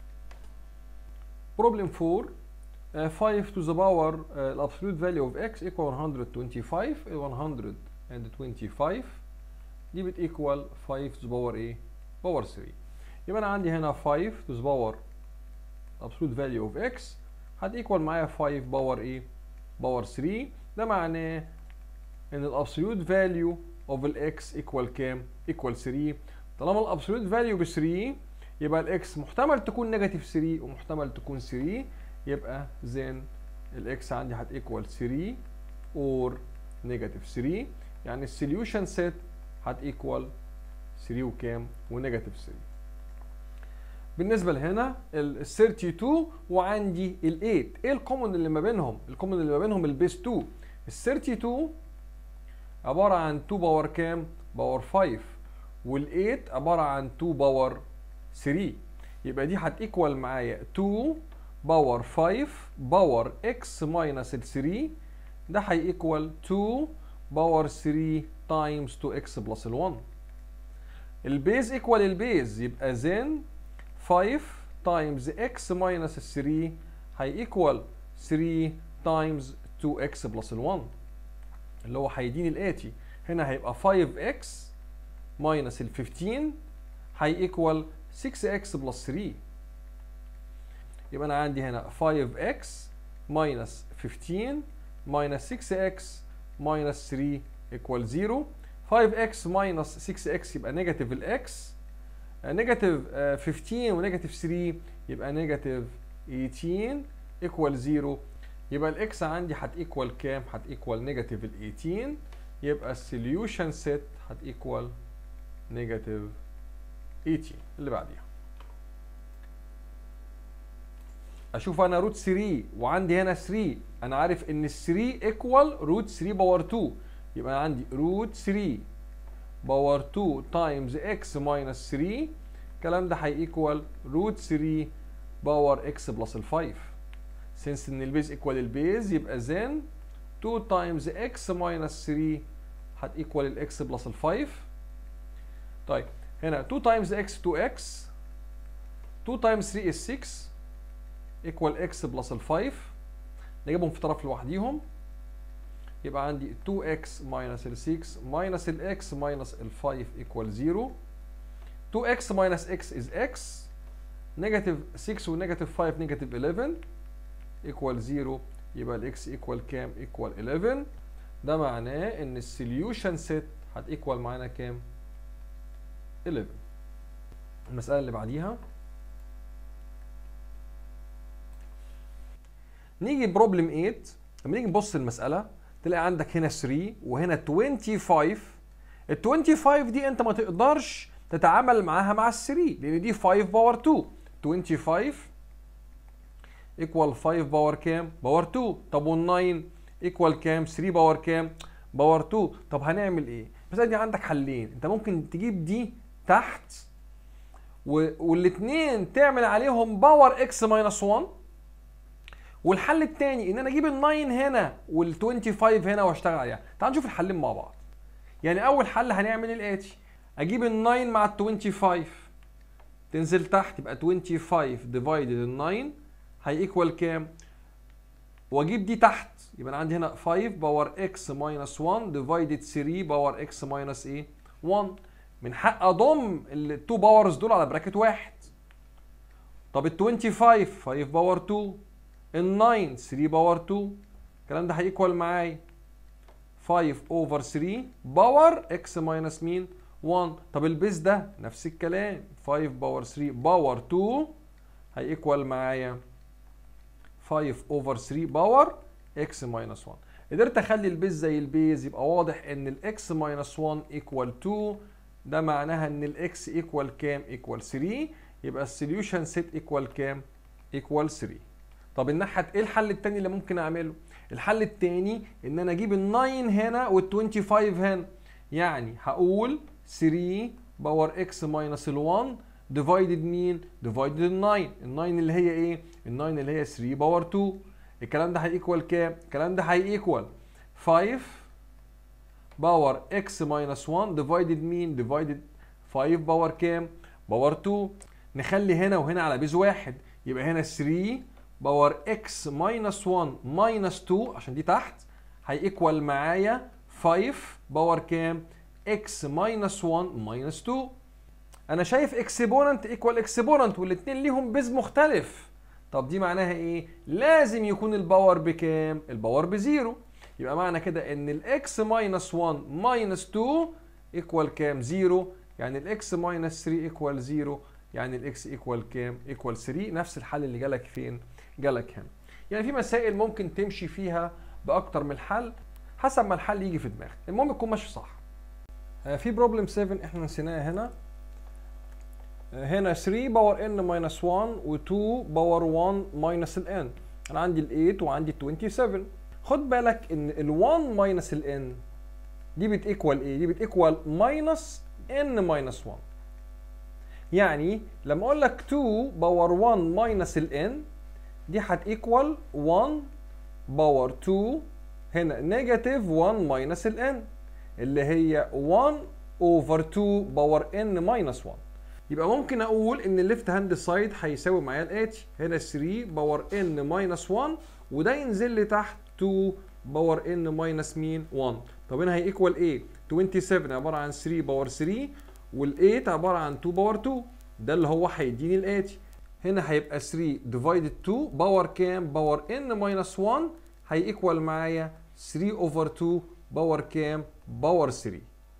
بروبلم 4 uh, 5 to the power uh, absolute value of x equal 125 125 دي بتيكوال 5 to the power ايه باور 3 يبقى انا عندي هنا 5 to the power absolute value of x هتيكوال معايا 5 باور ايه باور 3 ده معناه ان الابسوليوت فاليو اوف الاكس ايكوال كام؟ ايكوال 3 طالما الابسوليوت فاليو ب 3 يبقى الاكس محتمل تكون نيجاتيف 3 ومحتمل تكون 3 يبقى زين الاكس عندي هتيكوال 3 اور نيجاتيف 3 يعني السوليوشن سيت هتيكوال 3 وكام؟ ونيجاتيف 3 بالنسبه لهنا ال 32 وعندي ال 8 ايه الكومن اللي ما بينهم؟ الكومن اللي ما بينهم البيس 2 ال 32 عبارة عن 2 باور كام؟ باور 5 وال 8 عبارة عن 2 باور 3 يبقى دي هتيكوال معايا 2 باور 5 باور اكس ماينس ال 3 ده هيكوال 2 باور 3 تايمز 2 اكس بلس ال 1 البيز ايكوال البيز يبقى زين 5 تايمز اكس ماينس ال 3 هيكوال 3 تايمز 2 اكس بلس ال 1 اللي هو هيديني الاتي هنا هيبقى 5x ماينس ال 15 هيكوال 6x بلس 3 يبقى انا عندي هنا 5x ماينس 15 ماينس 6x ماينس 3 ايكوال 0 5x ماينس 6x يبقى نيجاتيف الاكس نيجاتيف 15 ونيجاتيف 3 يبقى نيجاتيف 18 ايكوال 0 يبقى الاكس عندي هتيكوال كام؟ هتيكوال نيجاتيف ال 18 يبقى السوليوشن سيت هتيكوال نيجاتيف 18 اللي بعديها. اشوف انا روت 3 وعندي هنا 3 انا عارف ان ال 3 ايكوال روت 3 باور 2 يبقى عندي روت 3 باور 2 تايمز اكس ماينس 3 الكلام ده هيكوال روت 3 باور اكس بلس ال 5 since ان البيز ايكوال البيز يبقى then 2 times x minus 3 هتيكوال الاكس بلس ال 5 طيب هنا 2 times x 2x 2 times 3 is 6 equal x بلس ال 5 نجيبهم في طرف لوحديهم يبقى عندي 2x minus ال 6 minus ال x minus ال 5 equal 0 2x minus x is x نيجاتيف 6 ونيجاتيف 5 نيجاتيف 11 equal 0 يبقى الاكس equal كام؟ equal 11 ده معناه ان السوليوشن سيت هتيكوال معانا كام؟ 11 المسألة اللي بعديها نيجي بروبلم 8 لما نيجي نبص المسألة تلاقي عندك هنا 3 وهنا 25 ال 25 دي انت ما تقدرش تتعامل معاها مع ال 3 لان دي 5 باور 2 25 ايكوال 5 باور كام؟ باور 2 طب وال 9 ايكوال كام؟ 3 باور كام؟ باور 2 طب هنعمل ايه بس دي عندك حلين انت ممكن تجيب دي تحت و... والاثنين تعمل عليهم باور اكس ماينس 1 والحل الثاني ان انا اجيب ال 9 هنا وال 25 هنا واشتغل عليها تعال نشوف الحلين مع بعض يعني اول حل هنعمل الاتي اجيب ال 9 مع ال 25 تنزل تحت يبقى 25 ديفايدد ال 9 هيكوال كام واجيب دي تحت يبقى انا عندي هنا 5 باور اكس ماينس 1 ديفايدد 3 باور اكس ماينس ايه 1 من حق اضم التو باورز دول على براكت واحد طب ال 25 5 باور 2 ال 9 3 باور 2 الكلام ده هيكوال معايا 5 اوفر 3 باور اكس ماينس مين 1 طب البيس ده نفس الكلام 5 باور 3 باور 2 هيكوال معايا 5 اوفر 3 باور اكس ماينس 1 قدرت اخلي البيز زي البيز يبقى واضح ان الاكس ماينس 1 ايكوال 2 ده معناها ان الاكس ايكوال كام ايكوال 3 يبقى السوليوشن سيت ايكوال كام ايكوال 3 طب الناحيه ايه الحل الثاني اللي ممكن اعمله الحل الثاني ان انا اجيب ال 9 هنا وال 25 هنا يعني هقول 3 باور اكس ماينس ال 1 ديفايدد مين ديفايدد ال 9 ال 9 اللي هي ايه ال 9 اللي هي 3 باور 2 الكلام ده هيكوال كام الكلام ده هيكوال 5 باور اكس ماينس 1 ديفايدد مين ديفايدد 5 باور كام باور 2 نخلي هنا وهنا على بيز واحد يبقى هنا 3 باور اكس ماينس 1 ماينس 2 عشان دي تحت هيكوال معايا 5 باور كام اكس ماينس 1 ماينس 2 انا شايف اكسبوننت ايكوال اكسبوننت والاثنين ليهم بيز مختلف طب دي معناها ايه لازم يكون الباور بكام الباور بزيرو يبقى معنى كده ان الاكس ماينس 1 ماينس 2 ايكوال كام زيرو يعني الاكس ماينس 3 ايكوال زيرو يعني الاكس ايكوال كام ايكوال 3 نفس الحل اللي جالك فين جالك هنا يعني في مسائل ممكن تمشي فيها باكتر من حل حسب ما الحل يجي في دماغك المهم تكون ماشي صح في بروبلم 7 احنا نسيناها هنا هنا 3 باور ان ماينس 1 و2 باور 1 ماينس الان انا عندي ال 8 وعندي ال 27 خد بالك ان ال 1 ماينس الان دي بتيكوال ايه دي بتيكوال ماينس ان ماينس 1 يعني لما اقول لك 2 باور 1 ماينس الان دي هتيكوال 1 باور 2 هنا نيجاتيف 1 ماينس الان اللي هي 1 اوفر 2 باور ان ماينس 1 يبقى ممكن اقول ان الليفت هاند سايد هيساوي معايا الاتي هنا 3 باور ان ماينس 1 وده ينزل لي تحت 2 باور ان ماينس مين 1 طب هنا هيكوال ايه 27 عباره عن 3 باور 3 وال8 عباره عن 2 باور 2 ده اللي هو هيديني الاتي هنا هيبقى 3 ديفايدد 2 باور كام باور ان ماينس 1 هيكوال معايا 3 اوفر 2 باور كام باور 3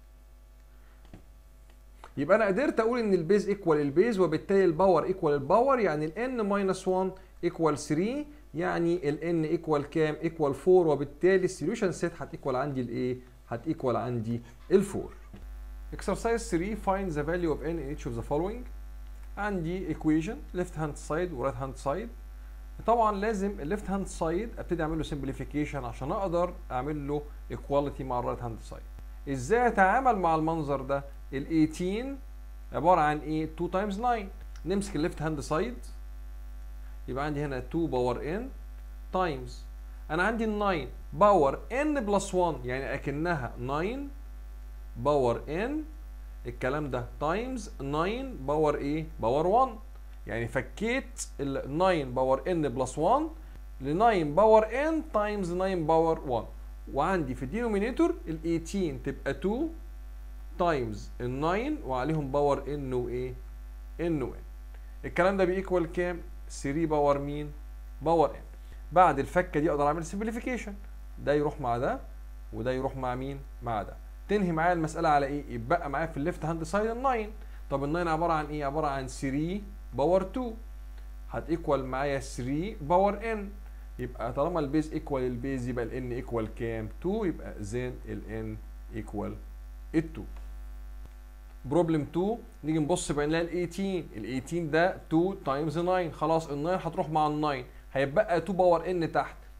يبقى انا قدرت اقول ان البيز ايكوال البيز وبالتالي الباور ايكوال الباور يعني الان ماينس 1 ايكوال 3 يعني الان ايكوال كام ايكوال 4 وبالتالي السوليوشن سيت هتيكوال عندي الايه هتيكوال عندي ال4 exercise 3 find the value of n in each of the following عندي equation left hand side و right hand side طبعا لازم الليفت هاند سايد ابتدي اعمل له simplification عشان اقدر اعمل له equality مع الرايت هاند سايد ازاي اتعامل مع المنظر ده ال 18 عباره عن ايه 2 تايمز 9 نمسك الليفت هاند سايد يبقى عندي هنا 2 باور ان تايمز انا عندي ال 9 باور ان بلس 1 يعني اكنها 9 باور ان الكلام ده تايمز 9 باور ايه باور 1 يعني فكيت ال 9 باور ان بلس 1 ل 9 باور ان تايمز 9 باور 1 وعندي في الدينومينيتور ال 18 تبقى 2 تايمز ال 9 وعليهم باور ان وايه؟ ان وان. الكلام ده بيكوال كام؟ 3 باور مين؟ باور ان. بعد الفكه دي اقدر اعمل سمبليفيكيشن ده يروح مع ده وده يروح مع مين؟ مع ده. تنهي معايا المساله على ايه؟ يبقى معايا في الليفت هاند سايد ال 9 طب ال 9 عباره عن ايه؟ عباره عن 3 باور 2 هتيكوال معايا 3 باور ان يبقى طالما البيز ايكوال البيز يبقى الان ايكوال كام 2 يبقى زين الان ايكوال ال 2 بروبلم 2 نيجي نبص بقى نلاقي ال 18 ال 18 ده 2 تايمز 9 خلاص ال 9 هتروح مع ال 9 هيبقى 2 باور ان تحت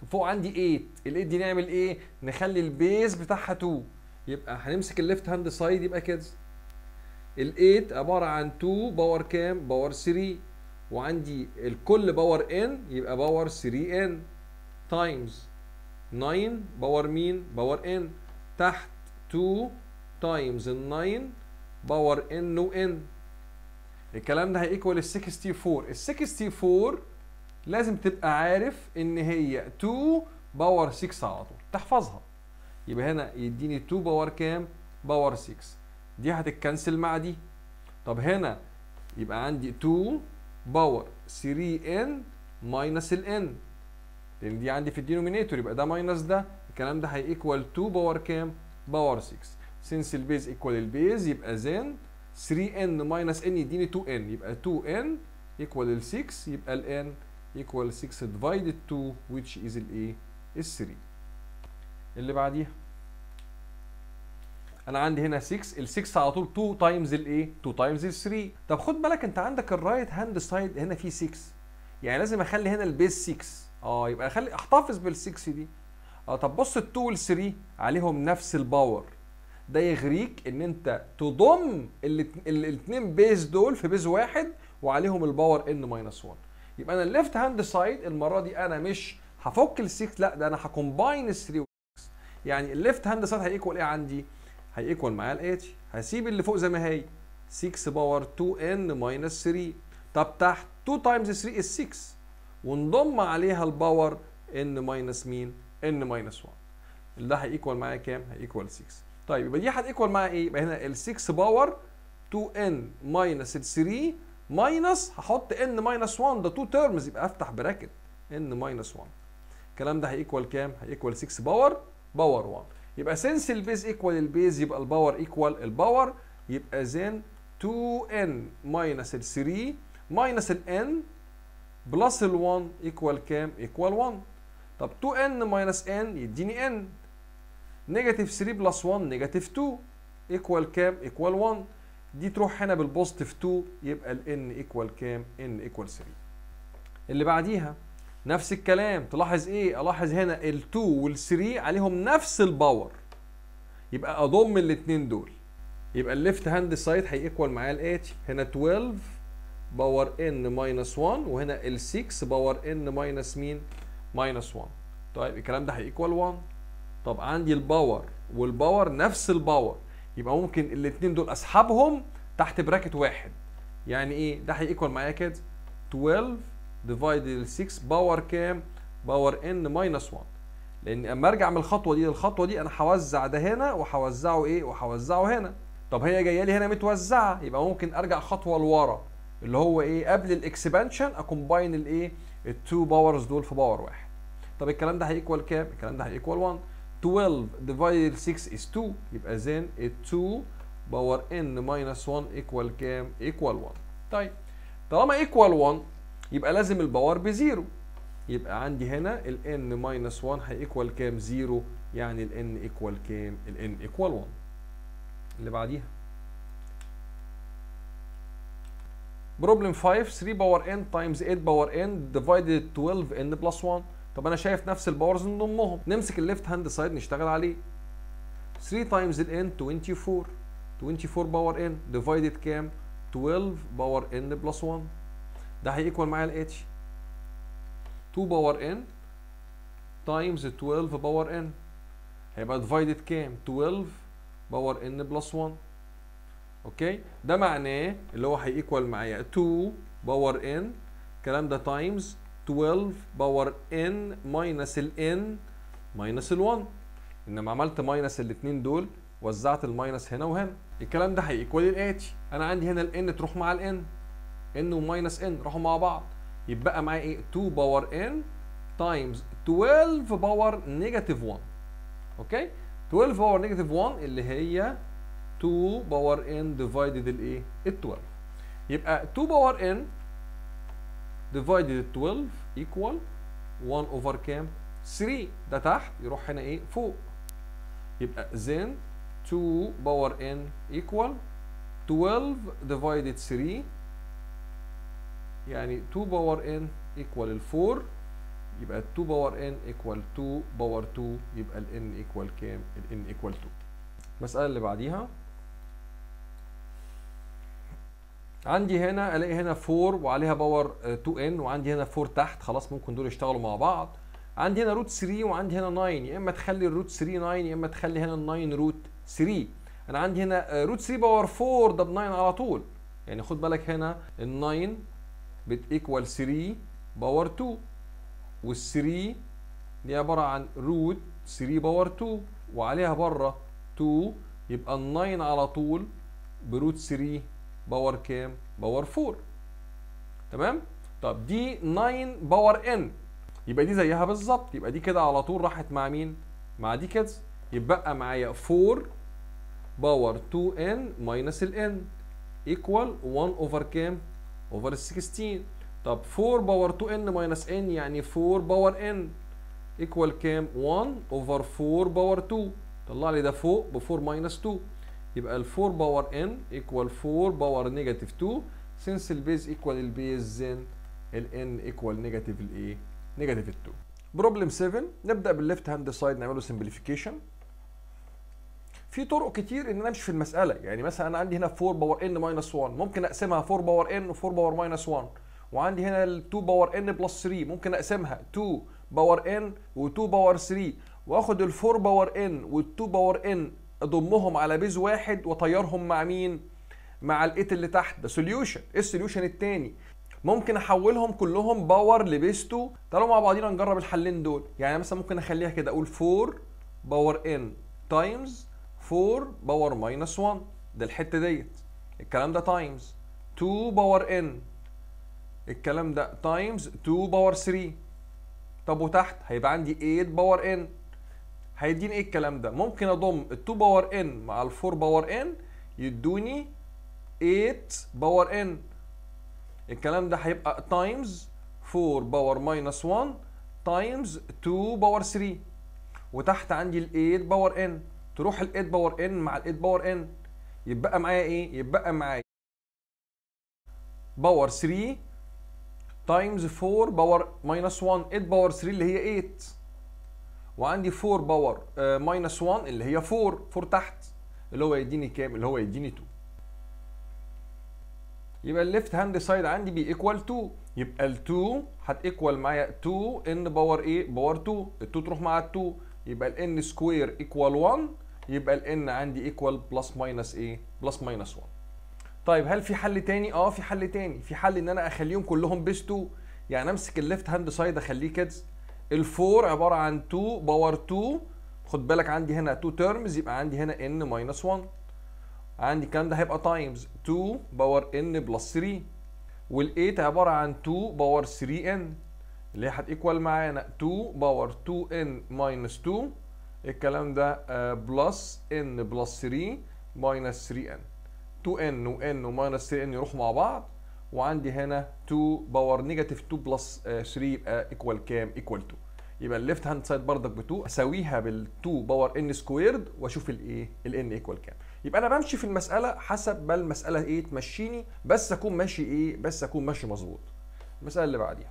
فوق عندي 8 ال 8 دي نعمل ايه نخلي البيز بتاعها 2 يبقى هنمسك الليفت هاند سايد يبقى كده ال 8 عباره عن 2 باور كام باور 3 وعندي الكل باور ان يبقى باور 3 ان تايمز 9 باور مين باور ان تحت 2 تايمز ال 9 باور ان وان الكلام ده هيكوال ال 64 ال 64 لازم تبقى عارف ان هي 2 باور 6 على طول تحفظها يبقى هنا يديني 2 باور كام باور 6 دي هتتكنسل مع دي طب هنا يبقى عندي 2 باور 3 ان ماينس ال ان لان دي عندي في الدينومينيتور يبقى ده ماينس ده الكلام ده هيكوال 2 باور كام باور 6 سنس البيز ايكوال البيز يبقى زين 3 ان ماينس ان يديني 2 ان يبقى 2 ان ايكوال ال 6 يبقى ال ان equal 6 divided 2 which is الايه ال 3 اللي بعديها انا عندي هنا 6 ال 6 على طول 2 تايمز الايه 2 تايمز ال 3 طب خد بالك انت عندك الرايت هاند سايد هنا فيه 6 يعني لازم اخلي هنا البيز 6 اه يبقى اخلي احتفظ بال 6 دي اه طب بص ال 2 وال 3 عليهم نفس الباور ده يغريك ان انت تضم الاثنين بيز دول في بيز واحد وعليهم الباور ان ماينس 1 يبقى انا الليفت هاند سايد المره دي انا مش هفك ال 6 لا ده انا هكومباين ال 3 وال 6 يعني الليفت هاند سايد هيكوال ايه عندي؟ هيكوال معايا الاتي هسيب اللي فوق زي ما هي 6 باور 2 ان ماينس 3 طب تحت 2 تايمز 3 is 6 ونضم عليها الباور ان ماينس مين؟ ان ماينس 1 اللي ده هيكوال معايا كام؟ هيكوال 6 طيب يبقى دي هتيكوال معايا ايه؟ يبقى هنا ال 6 باور 2 ان ماينس ال 3 ماينس هحط ان ماينس 1 ده 2 تيرمز يبقى افتح براكت ان ماينس 1 الكلام ده هيكوال كام؟ هيكوال 6 باور باور 1 يبقى سنس البيز ايكوال البيز يبقى الباور ايكوال الباور يبقى زين 2n ماينس ال 3 ماينس ال n بلس ال 1 ايكوال كام؟ ايكوال 1 طب 2n ماينس n يديني n نيجاتيف 3 بلس 1 نيجاتيف 2 ايكوال كام؟ ايكوال 1 دي تروح هنا بالبوزيتيف 2 يبقى ال n ايكوال كام؟ n ايكوال 3 اللي بعديها نفس الكلام تلاحظ ايه الاحظ هنا ال2 وال3 عليهم نفس الباور يبقى اضم الاثنين دول يبقى الليفت هاند سايد هيكوال معايا الاتي هنا 12 باور ان ماينس 1 وهنا ال6 باور ان ماينس مين ماينس 1 طيب الكلام ده هيكوال 1 طب عندي الباور والباور نفس الباور يبقى ممكن الاثنين دول اسحبهم تحت براكت واحد يعني ايه ده هيكوال معايا كده 12 ديفايد 6 باور كام؟ باور ان ماينس 1 لان اما ارجع من الخطوه دي للخطوه دي انا هوزع ده هنا وهوزعه ايه؟ وهوزعه هنا طب هي جايه لي هنا متوزعه يبقى ممكن ارجع خطوه لورا اللي هو ايه؟ قبل الاكسبانشن اكومباين الايه؟ التو باورز دول في باور واحد طب الكلام ده هيكوال كام؟ الكلام ده هيكوال 1 12 ديفايد 6 is 2 يبقى زين ال 2 باور ان ماينس 1 ايكوال كام؟ ايكوال 1 طيب طالما ايكوال 1 يبقى لازم الباور بزيرو يبقى عندي هنا ال n ماينس 1 هيكوال كام؟ زيرو يعني ال n ايكوال كام؟ ال n ايكوال 1 اللي بعديها بروبلم 5 3 باور n تايمز 8 باور n ديفايدد 12 n بلس 1 طب انا شايف نفس الباورز نضمهم نمسك الليفت هاند سايد نشتغل عليه 3 تايمز ال n 24 24 باور n ديفايدد كام؟ 12 باور n بلس 1 ده هيكوال معايا الاتش 2 باور ان تايمز 12 باور ان هيبقى ديفايدد كام 12 باور ان بلس 1 اوكي ده معناه اللي هو هيكوال معايا 2 باور ان الكلام ده تايمز 12 باور ان ماينس الان ماينس ال1 انما عملت ماينس الاثنين دول وزعت الماينس هنا وهنا الكلام ده هيكوال الاتش انا عندي هنا الان تروح مع الان ان وماينس ان راحوا مع بعض يبقى معايا ايه 2 باور ان تايمز 12 باور نيجاتيف 1 اوكي 12 باور نيجاتيف 1 اللي هي 2 باور ان ديفايدد الايه ال 12 يبقى 2 باور ان ديفايدد 12 ايكوال 1 اوفر كام 3 ده تحت يروح هنا ايه فوق يبقى زين 2 باور ان ايكوال 12 ديفايدد 3 يعني 2 باور ان ايكوال ال 4 يبقى 2 باور n equal 2 باور 2 يبقى ال n equal كام؟ ال n equal 2 المسألة اللي بعديها عندي هنا الاقي هنا 4 وعليها باور 2 n وعندي هنا 4 تحت خلاص ممكن دول يشتغلوا مع بعض عندي هنا روت 3 وعندي هنا 9 يا اما تخلي الروت 3 9 يا اما تخلي هنا ال 9 روت 3 انا عندي هنا روت 3 باور 4 ده ب 9 على طول يعني خد بالك هنا ال 9 بتيكوال 3 باور 2 وال 3 دي عباره عن روت 3 باور 2 وعليها بره 2 يبقى ال 9 على طول بروت 3 باور كام؟ باور 4 تمام؟ طب دي 9 باور ان يبقى دي زيها بالظبط يبقى دي كده على طول راحت مع مين؟ مع دي كده يبقى معايا 4 باور 2 ان ماينس ال ان ايكوال 1 اوفر كام؟ اوفر 16 طب 4 باور 2 ان ماينس ان يعني 4 باور ان ايكوال كام؟ 1 اوفر 4 باور 2 طلع لي ده فوق ب 4 ماينس 2 يبقى ال 4 باور ان ايكوال 4 باور نيجاتيف 2 since البيز ايكوال البيز then ال n ايكوال نيجاتيف الايه؟ نيجاتيف 2 بروبلم 7 نبدا بالليفت هاند سايد نعمله سمبليفيكيشن في طرق كتير ان انا امشي في المساله يعني مثلا انا عندي هنا 4 باور n ماينس 1 ممكن اقسمها 4 باور n و 4 باور ماينس 1 وعندي هنا ال 2 باور n بلس 3 ممكن اقسمها 2 باور n و 2 باور 3 واخد ال 4 باور n وال 2 باور n اضمهم على بيز واحد واطيرهم مع مين؟ مع الايت اللي تحت ده سوليوشن ايه السوليوشن التاني؟ ممكن احولهم كلهم باور لبيز 2 تعالوا مع بعضينا نجرب الحلين دول يعني مثلا ممكن اخليها كده اقول 4 باور n تايمز 4 باور ماينس 1 ده الحته ديت الكلام ده تايمز 2 باور n الكلام ده تايمز 2 باور 3 طب وتحت هيبقى عندي 8 باور n هيديني ايه الكلام ده ممكن اضم ال 2 باور n مع ال 4 باور n يدوني 8 باور n الكلام ده هيبقى تايمز 4 باور ماينس 1 تايمز 2 باور 3 وتحت عندي ال 8 باور n تروح ال 8 باور n مع ال 8 باور n يبقى معايا ايه يبقى معايا باور 3 تايمز 4 باور ماينس 1 8 باور 3 اللي هي 8 وعندي 4 باور ماينس 1 اللي هي 4 4 تحت اللي هو يديني كام اللي هو يديني 2 يبقى الليفت هاند سايد عندي بي ايكوال 2 يبقى ال 2 هتيكوال معايا 2 ان باور ايه باور 2 ال 2 تروح مع ال 2 يبقى ال ان سكوير ايكوال 1 يبقى ال ان عندي ايكوال بلس ماينس ايه بلس ماينس 1 طيب هل في حل تاني اه في حل تاني في حل ان انا اخليهم كلهم بيس 2 يعني امسك الليفت هاند سايد اخليه كده ال4 عباره عن 2 باور 2 خد بالك عندي هنا 2 تيرمز يبقى عندي هنا ان ماينس 1 عندي الكلام ده هيبقى تايمز 2 باور ان بلس 3 وال8 عباره عن 2 باور 3 ان اللي هي هتيكوال معانا 2 باور 2 ان ماينس 2 الكلام ده بلس ان بلس 3 ماينس 3 ان 2 ان وان وماينس 3 ان يروحوا مع بعض وعندي هنا 2 باور نيجاتيف 2 بلس 3 يبقى ايكوال كام؟ ايكوال 2 يبقى الليفت هاند سايد بردك ب 2 اساويها بال 2 باور ان سكويرد واشوف الايه؟ الان ايكوال كام؟ يبقى انا بمشي في المساله حسب ما المساله ايه تمشيني بس اكون ماشي ايه؟ بس اكون ماشي مظبوط. المساله اللي بعديها.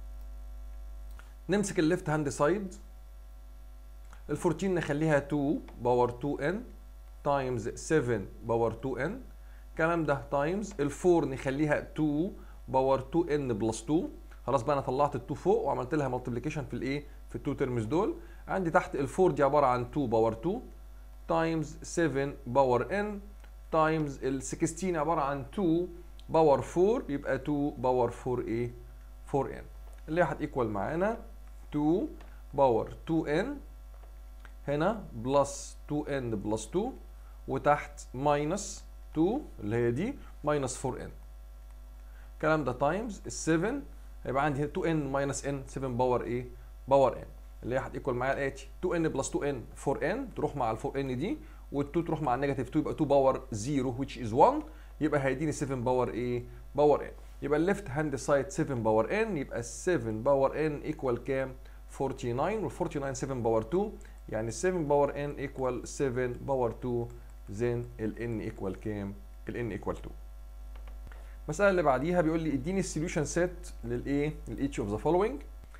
نمسك الليفت هاند سايد ال 14 نخليها 2 باور 2 ان تايمز 7 باور 2 ان الكلام ده تايمز ال 4 نخليها 2 باور 2 ان بلس 2 خلاص بقى انا طلعت ال 2 فوق وعملت لها مالتيبليكيشن في الايه في التو تيرمز دول عندي تحت ال 4 دي عباره عن 2 باور 2 تايمز 7 باور ان تايمز ال 16 عباره عن 2 باور 4 يبقى 2 باور 4 ايه 4 ان اللي هتيكوال معانا 2 باور 2 ان هنا بلس 2 ان بلس 2 وتحت ماينس 2 اللي هي دي ماينس 4 ان الكلام ده تايمز ال 7 هيبقى عندي 2 ان ماينس ان 7 باور ايه باور ان اللي هي هتيكوال معايا الاتي 2 ان بلس 2 ان 4 ان تروح مع ال 4 ان دي وال 2 تروح مع النيجاتيف 2 يبقى 2 باور 0 which is 1 يبقى هيديني 7 باور ايه باور ان يبقى الليفت هاند سايد 7 باور ان يبقى 7 باور ان ايكوال كام 49 وال 49 7 باور 2 يعني 7 باور ان ايكوال 7 باور 2 زين ال n ايكوال كام؟ ال n ايكوال 2. المسألة اللي بعديها بيقول لي اديني السوليوشن سيت للايه؟ لإيتش اوف ذا فولوينج.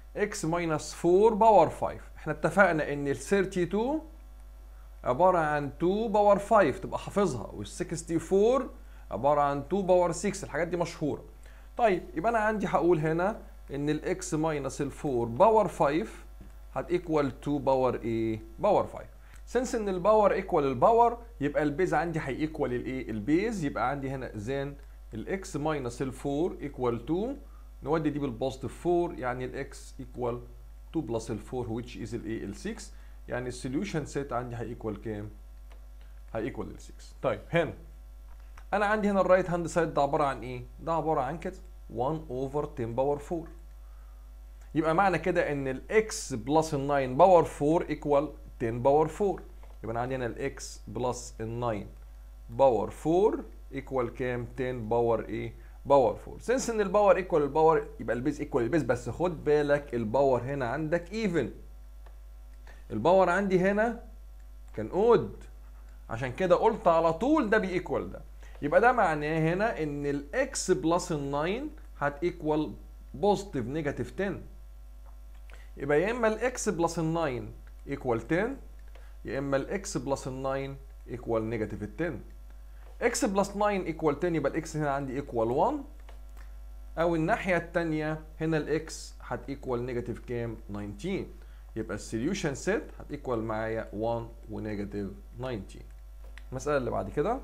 x minus 4 باور 5 احنا اتفقنا ان ال 32 عبارة عن 2 باور 5 تبقى حافظها وال 64 عبارة عن 2 باور 6 الحاجات دي مشهورة طيب يبقى انا عندي هقول هنا ان ال x minus ال 4 باور 5 هتيكوال 2 باور ايه؟ باور 5 سنس ان الباور ايكوال الباور يبقى البيز عندي هيكوال الايه؟ البيز يبقى عندي هنا زين الاكس ماينس ال 4 ايكوال 2 نودي دي بالبوزيتيف 4 يعني الاكس ايكوال 2 بلس ال 4 which is الايه؟ ال 6 يعني السوليوشن سيت عندي هيكوال كام؟ هيكوال ال 6 طيب هنا انا عندي هنا الرايت هاند سايد ده عباره عن ايه؟ ده عباره عن كده 1 اوفر 10 باور 4 يبقى معنى كده ان الاكس بلس ال 9 باور 4 ايكوال 10 باور 4 يبقى انا عندي هنا الاكس بلس ال 9 باور 4 ايكوال كام 10 باور ايه باور 4 سنس ان الباور ايكوال الباور يبقى البيز ايكوال البيز بس خد بالك الباور هنا عندك ايفن الباور عندي هنا كان اود عشان كده قلت على طول ده بيكوال ده يبقى ده معناه هنا ان الاكس بلس ال 9 هتيكوال بوزيتيف نيجاتيف 10 يبقى يا اما الاكس بلس ال 9 ايكوال 10 يا اما الاكس بلس ال 9 ايكوال نيجاتيف 10 اكس بلس 9 ايكوال 10 يبقى الاكس هنا عندي ايكوال 1 او الناحيه الثانيه هنا الاكس هتيكوال نيجاتيف كام 19 يبقى السوليوشن سيت هتيكوال معايا 1 ونيجاتيف 19 المساله اللي بعد كده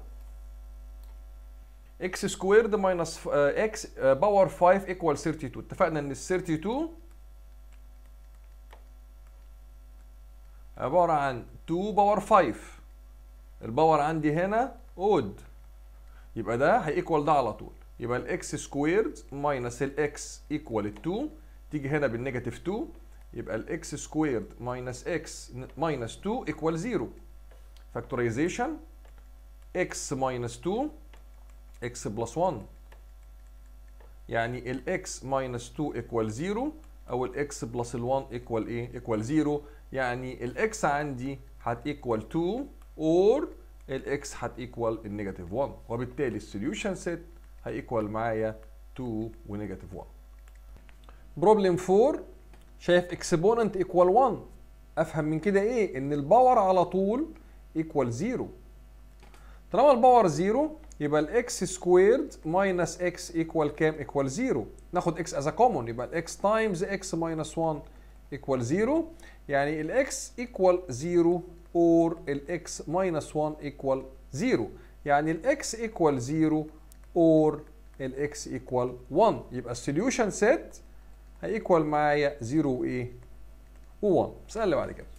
اكس سكويرد ماينس اكس باور 5 ايكوال 32 اتفقنا ان ال 32 عبارة عن 2 باور 5 الباور عندي هنا اود يبقى ده هيكوال ده على طول يبقى الاكس سكويرد ماينس الاكس ايكوال 2 تيجي هنا بالنيجاتيف 2 يبقى الاكس سكويرد ماينس اكس ماينس 2 ايكوال 0 فاكتورايزيشن اكس ماينس 2 اكس بلس 1 يعني الاكس ماينس 2 ايكوال 0 او الاكس بلس ال 1 ايكوال ايه؟ ايكوال 0 يعني الاكس عندي هتيكوال 2 اور الاكس هتيكوال النيجاتيف 1 وبالتالي السوليوشن سيت هيكوال معايا 2 ونيجاتيف 1 بروبلم 4 شايف اكسبوننت ايكوال 1 افهم من كده ايه ان الباور على طول ايكوال 0 طالما الباور 0 يبقى الاكس سكويرد ماينس اكس ايكوال كام ايكوال 0 ناخد اكس از كومون يبقى الاكس تايمز اكس ماينس 1 ايكوال 0 يعني الاكس ايكوال 0 اور الاكس ماينس 1 ايكوال 0 يعني الاكس ايكوال 0 اور الاكس ايكوال 1 يبقى السوليوشن سيت هيكوال معايا 0 وايه و1 المساله اللي بعد كده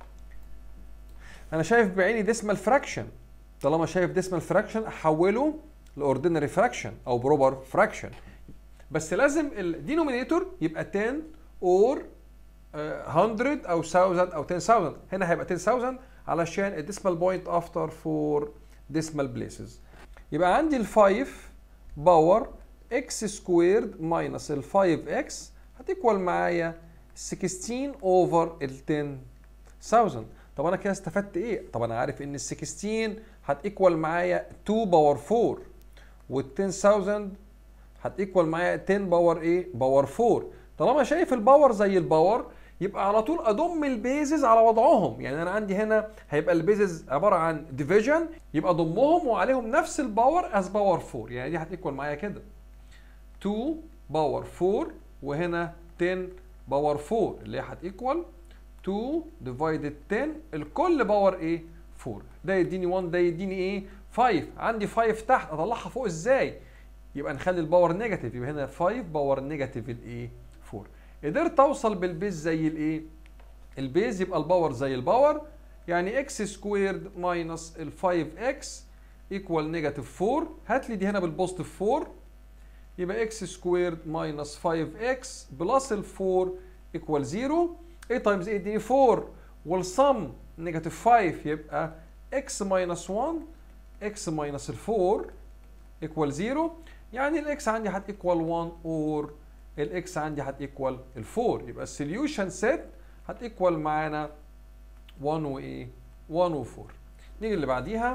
انا شايف بعيني ديسمال فراكشن طالما شايف ديسمال فراكشن احوله لاوردينري فراكشن او بروبر فراكشن بس لازم الدينومينيتور يبقى 10 اور 100 او 1000 او 10000 هنا هيبقى 10000 علشان الديسمال بوينت افتر فور ديسمال بليسز يبقى عندي ال 5 باور اكس سكويرد ماينس ال 5 اكس هتيكوال معايا 16 اوفر ال 10000 طب انا كده استفدت ايه؟ طب انا عارف ان ال 16 هتيكوال معايا 2 باور 4 وال 10000 هتيكوال معايا 10 باور ايه؟ باور 4 طالما شايف الباور زي الباور يبقى على طول اضم البيزز على وضعهم يعني انا عندي هنا هيبقى البيزز عباره عن ديفيجن يبقى ضمهم وعليهم نفس الباور از باور 4 يعني دي هتيكوال معايا كده 2 باور 4 وهنا 10 باور 4 اللي هي هتيكوال 2 ديفايدد 10 الكل باور ايه 4 ده يديني 1 ده يديني ايه 5 عندي 5 تحت اطلعها فوق ازاي يبقى نخلي الباور نيجاتيف يبقى هنا 5 باور نيجاتيف الايه 4 قدرت اوصل بالبيز زي الايه البيز يبقى الباور زي الباور يعني اكس سكويرد ماينس ال 5 اكس ايكوال نيجاتيف 4 هات لي دي هنا بالبوزيتيف 4 يبقى اكس سكويرد ماينس 5 اكس بلس ال 4 ايكوال 0 a تايمز a يديني 4 والسم نيجاتيف 5 يبقى x ماينس 1 x ماينس ال 4 ايكوال 0 يعني الاكس عندي هتيكوال 1 اور الاكس عندي هتيكوال ال 4 يبقى السوليوشن سيت هتيكوال معانا 1 وايه 1 و 4 نيجي اللي بعديها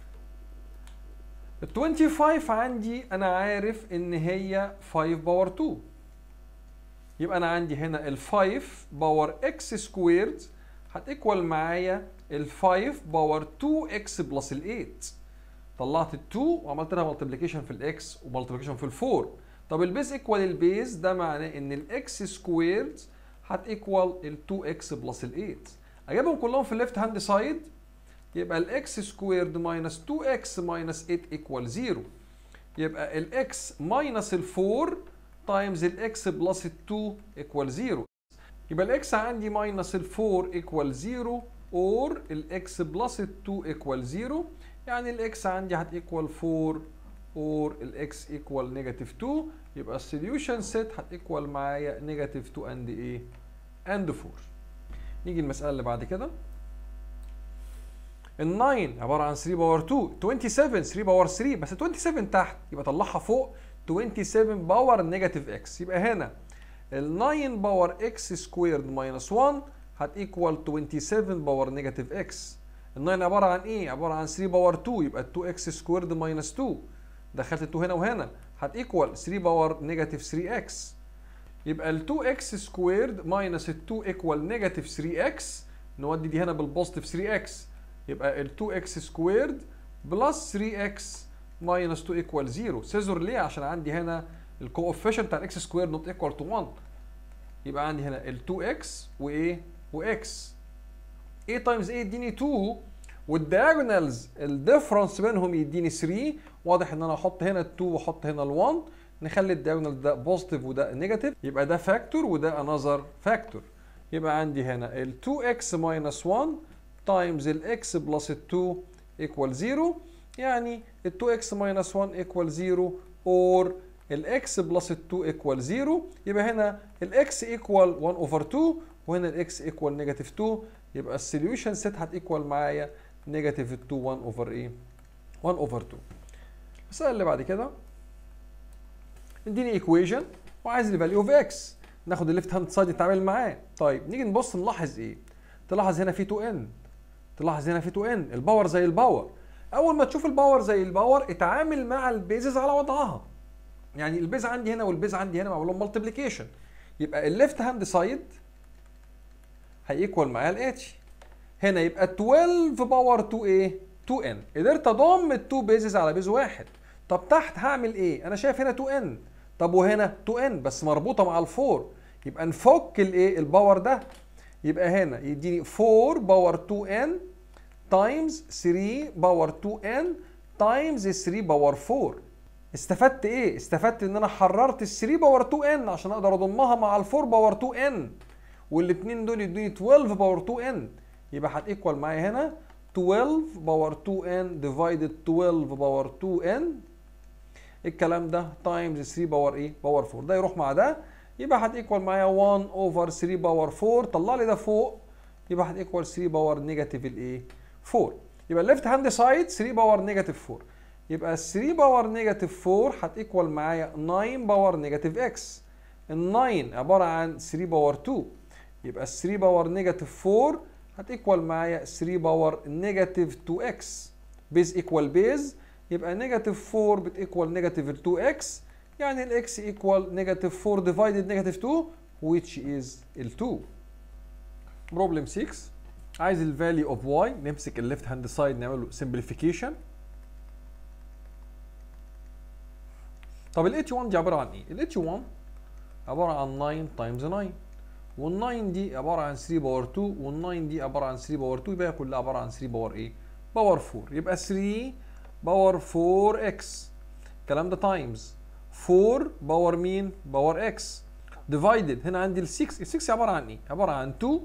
ال 25 عندي انا عارف ان هي 5 باور 2 يبقى انا عندي هنا ال 5 باور اكس سكويرد هتيكوال معايا ال 5 باور 2 اكس بلس ال 8 طلعت ال 2 وعملت لها ملتبليكيشن في الاكس وملتبليكيشن في ال 4 طب البيز ايكوال البيز ده معناه ان الاكس سكويرد هتيكوال ال 2 اكس بلس ال 8 اجيبهم كلهم في الليفت هاند سايد يبقى الاكس سكويرد ماينس 2 اكس ماينس 8 ايكوال 0 يبقى الاكس ماينس ال 4 تايمز الاكس بلس ال 2 ايكوال 0 يبقى الاكس عندي ماينس ال 4 ايكوال 0 اور الاكس بلس ال 2 ايكوال 0 يعني الاكس عندي هتيكوال 4 اور الاكس ايكوال نيجاتيف 2 يبقى السوليوشن سيت هتيكوال معايا نيجاتيف 2 اند ايه؟ اند 4 نيجي المسألة اللي بعد كده ال 9 عبارة عن 3 باور 2 27 3 باور 3 بس 27 تحت يبقى طلعها فوق 27 باور نيجاتيف اكس يبقى هنا ال 9 باور اكس سكويرد ماينس 1 هتيكوال 27 باور نيجاتيف اكس ال 9 عبارة عن ايه؟ عبارة عن 3 باور 2 يبقى 2 اكس سكويرد ماينس 2 دخلت 2 هنا وهنا هتيكوال 3 باور نيجاتيف 3 اكس يبقى ال 2 اكس سكويرد ماينس ال 2 ايكوال نيجاتيف 3 اكس نودي دي هنا بالبوزيتيف 3 اكس يبقى ال 2 اكس سكويرد بلس 3 اكس ماينس 2 ايكوال 0 سيزور ليه عشان عندي هنا الكوفيشنت بتاع الاكس سكويرد نوت ايكوال تو 1 يبقى عندي هنا ال 2 اكس وايه واكس a تايمز a يديني 2 والدياجونالز الديفرنس بينهم يديني 3 واضح ان انا احط هنا ال 2 واحط هنا ال 1 نخلي الدياجونال ده بوزيتيف وده نيجاتيف يبقى ده فاكتور وده انذر فاكتور يبقى عندي هنا ال 2x ماينس 1 تايمز ال x بلس ال 2 ايكوال 0 يعني ال 2x ماينس 1 ايكوال 0 اور ال x بلس ال 2 ايكوال 0 يبقى هنا ال x ايكوال 1 اوفر 2 وهنا ال x ايكوال نيجاتيف 2 يبقى السوليوشن سيت هتيكوال معايا نيجاتيف 2 1 اوفر ايه 1 اوفر 2 المسألة اللي بعد كده اديني ايكويشن وعايز الفاليو اوف اكس ناخد الليفت هاند سايد نتعامل معاه طيب نيجي نبص نلاحظ ايه تلاحظ هنا في 2 ان تلاحظ هنا في 2 ان الباور زي الباور اول ما تشوف الباور زي الباور اتعامل مع البيزز على وضعها يعني البيز عندي هنا والبيز عندي هنا معمول لهم مالتيبليكيشن يبقى الليفت هاند سايد هيكوال معايا الاتي هنا يبقى 12 باور 2 ايه 2 ان قدرت اضم التو بيزز على بيز واحد طب تحت هعمل ايه انا شايف هنا 2 ان طب وهنا 2 ان بس مربوطه مع الفور يبقى نفك الايه الباور ده يبقى هنا يديني 4 باور 2 ان تايمز 3 باور 2 ان تايمز 3 باور 4 استفدت ايه استفدت ان انا حررت ال 3 باور 2 ان عشان اقدر اضمها مع ال 4 باور 2 ان والاثنين دول يدوني 12 باور 2 ان يبقى هتيكوال معايا هنا 12 باور 2 ان ديفايدد 12 باور 2 ان الكلام ده تايمز 3 باور ايه باور 4 ده يروح مع ده يبقى هتيكوال معايا 1 اوفر 3 باور 4 طلع لي ده فوق يبقى هتيكوال 3 باور نيجاتيف الايه 4 يبقى الليفت هاند سايد 3 باور نيجاتيف 4 يبقى 3 باور نيجاتيف 4 هتيكوال معايا 9 باور نيجاتيف اكس ال 9 عباره عن 3 باور 2 يبقى 3 باور نيجاتيف 4 هتيكوال معايا 3 باور نيجاتيف 2 اكس بيز ايكوال بيز يبقى نيجاتيف 4 بتيكوال نيجاتيف 2 اكس يعني الاكس ايكوال نيجاتيف 4 ديفايدد نيجاتيف 2 which is ال 2 بروبلم 6 عايز الفاليو اوف واي نمسك الليفت هاند سايد نعمل له simplification طب ال 81 دي عباره عن ايه؟ ال 81 عباره عن 9 تايمز 9 وال 9 دي عباره عن 3 باور 2 وال 9 دي عباره عن 3 باور 2 يبقى كلها عباره عن 3 باور ايه؟ باور 4 يبقى 3 باور 4 اكس الكلام ده تايمز 4 باور مين؟ باور اكس ديفايدد هنا عندي ال 6 ال 6 عباره عن ايه؟ عباره عن 2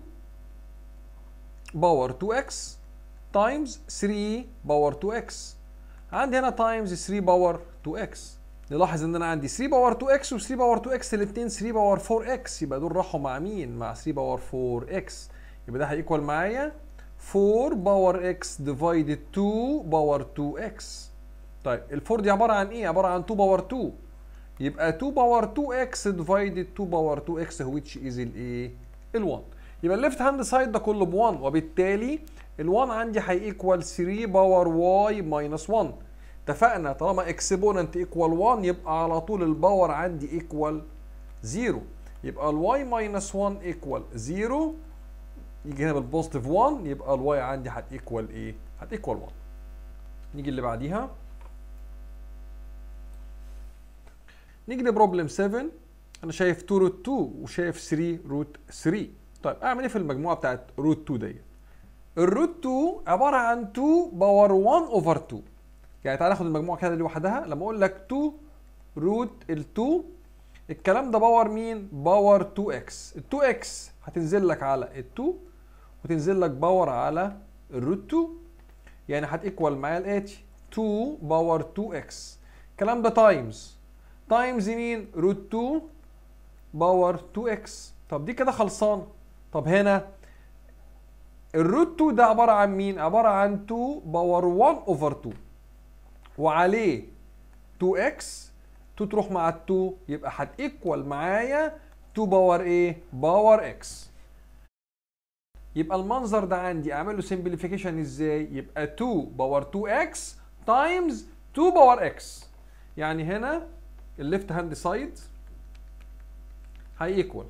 باور 2 اكس تايمز 3 باور 2 اكس عندي هنا تايمز 3 باور 2 اكس نلاحظ ان انا عندي 3 باور 2 اكس و 3 باور 2 اكس الاثنين 3 باور 4 اكس يبقى دول راحوا مع مين؟ مع 3 باور 4 اكس يبقى ده هيكوال معايا 4 باور اكس ديفايدد 2 باور 2 اكس طيب ال 4 دي عباره عن ايه؟ عباره عن 2 باور 2 يبقى 2 باور 2 اكس ديفايدد 2 باور 2 اكس which is الايه؟ ال 1 يبقى الليفت هاند سايد ده كله ب 1 وبالتالي ال 1 عندي هيكوال 3 باور واي ماينس 1 اتفقنا طالما اكسبوننت ايكوال 1 يبقى على طول الباور عندي ايكوال 0 يبقى الواي ماينس 1 ايكوال 0 يجي هنا بالبوزيتيف 1 يبقى الواي عندي هتيكوال ايه؟ هتيكوال 1 نيجي اللي بعديها نيجي لبروبلم 7 انا شايف 2 روت 2 وشايف 3 روت 3 طيب اعمل ايه في المجموعه بتاعت روت 2 ديت الروت 2 عباره عن 2 باور 1 اوفر 2 يعني تعالى ناخد المجموعه كده لوحدها لما اقول لك 2 روت ال 2 الكلام ده باور مين باور 2 اكس ال 2 اكس هتنزل لك على ال 2 وتنزل لك باور على الروت 2 يعني هتيكوال معايا الاتي 2 باور 2 اكس الكلام ده تايمز تايمز مين روت 2 باور 2 اكس طب دي كده خلصان طب هنا الروت 2 ده عباره عن مين عباره عن 2 باور 1 اوفر 2 وعليه 2 اكس 2 تروح مع ال 2 يبقى هتيكوال معايا 2 باور ايه باور اكس يبقى المنظر ده عندي اعمل له سمبليفيكيشن ازاي يبقى 2 باور 2 اكس تايمز 2 باور اكس يعني هنا الليفت هاند سايد هيكوال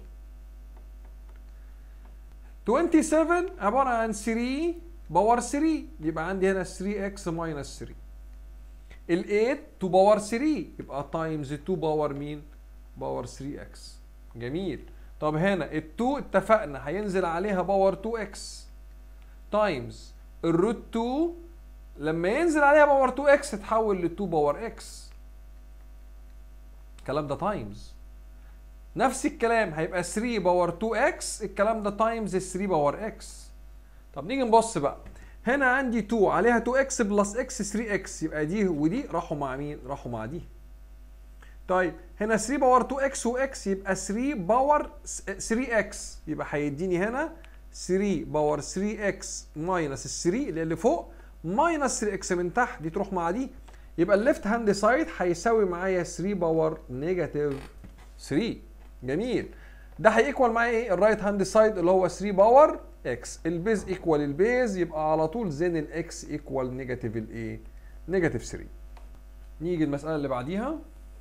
27 عباره عن 3 باور 3 يبقى عندي هنا 3 اكس ماينس 3 ال 8 2 باور 3 يبقى تايمز 2 باور مين باور 3 اكس جميل طب هنا ال 2 اتفقنا هينزل عليها باور 2 اكس تايمز الروت 2 لما ينزل عليها باور 2 اكس تتحول ل 2 باور اكس الكلام ده تايمز نفس الكلام هيبقى 3 باور 2 اكس الكلام ده تايمز 3 باور اكس طب نيجي نبص بقى هنا عندي 2 عليها 2 اكس بلس اكس 3 اكس يبقى دي ودي راحوا مع مين راحوا مع دي طيب هنا 3 باور 2 اكس واكس يبقى 3 باور 3 اكس يبقى هيديني هنا 3 باور 3 اكس ماينس ال 3 اللي, اللي فوق ماينس 3 اكس من تحت دي تروح مع دي يبقى الليفت هاند سايد هيساوي معايا 3 باور نيجاتيف 3 جميل ده هيكوال معايا ايه الرايت هاند سايد اللي هو 3 باور اكس البيز ايكوال البيز يبقى على طول زين الاكس ايكوال نيجاتيف الايه نيجاتيف 3 نيجي المساله اللي بعديها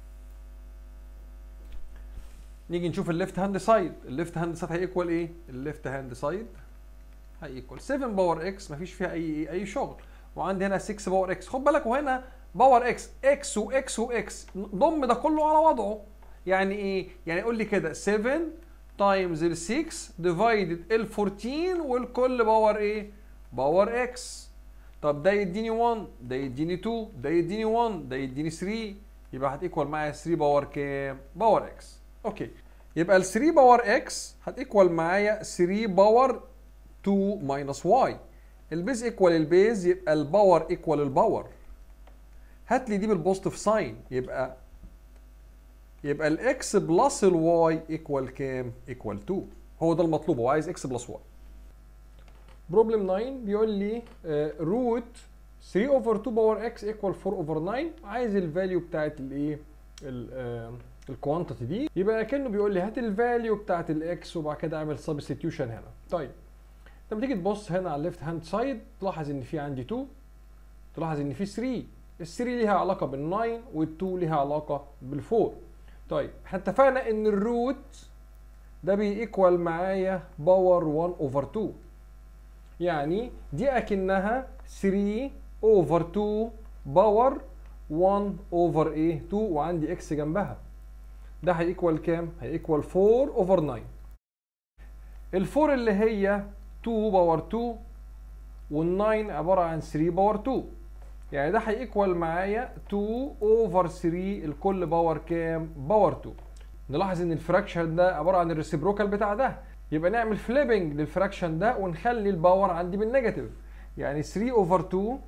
نيجي نشوف الليفت هاند سايد الليفت هاند سايد هيكوال ايه الليفت هاند سايد هيكوال 7 باور اكس مفيش فيها اي اي شغل وعندي هنا 6 باور اكس خد بالك وهنا باور اكس اكس واكس واكس ضم ده كله على وضعه يعني ايه يعني قول لي كده 7 تايمز ال 6 ديفايدد ال 14 والكل باور ايه باور اكس طب ده يديني 1 ده يديني 2 ده يديني 1 ده يديني 3 يبقى هتيكوال معايا 3 باور كام باور اكس اوكي يبقى ال 3 باور اكس هتيكوال معايا 3 باور 2 ماينس واي البيز ايكوال البيز يبقى الباور ايكوال الباور هات لي دي بالبوزيتيف ساين يبقى يبقى الاكس بلس الواي ايكوال كام؟ ايكوال 2 هو ده المطلوب هو عايز اكس بلس واي بروبلم 9 بيقول لي روت 3 اوفر 2 باور اكس ايكوال 4 اوفر 9 عايز الفاليو بتاعت الايه الكوانتيتي دي يبقى كانه بيقول لي هات الفاليو بتاعت الاكس وبعد كده اعمل سبستيتيوشن هنا طيب لما تيجي تبص هنا على الليفت هاند سايد تلاحظ ان في عندي 2 تلاحظ ان في 3 ال 3 ليها علاقه بال 9 وال 2 ليها علاقه بال 4 طيب احنا اتفقنا ان الروت ده بيكوال معايا باور 1 اوفر 2 يعني دي اكنها 3 اوفر 2 باور 1 اوفر ايه 2 وعندي اكس جنبها ده هيكوال كام هيكوال 4 اوفر 9 ال4 اللي هي 2 باور 2 وال9 عباره عن 3 باور 2 يعني ده هيكوال معايا 2 اوفر 3 الكل باور كام؟ باور 2 نلاحظ ان الفراكشن ده عباره عن الريسيبروكال بتاع ده يبقى نعمل فليبنج للفراكشن ده ونخلي الباور عندي بالنيجاتيف يعني 3 اوفر 2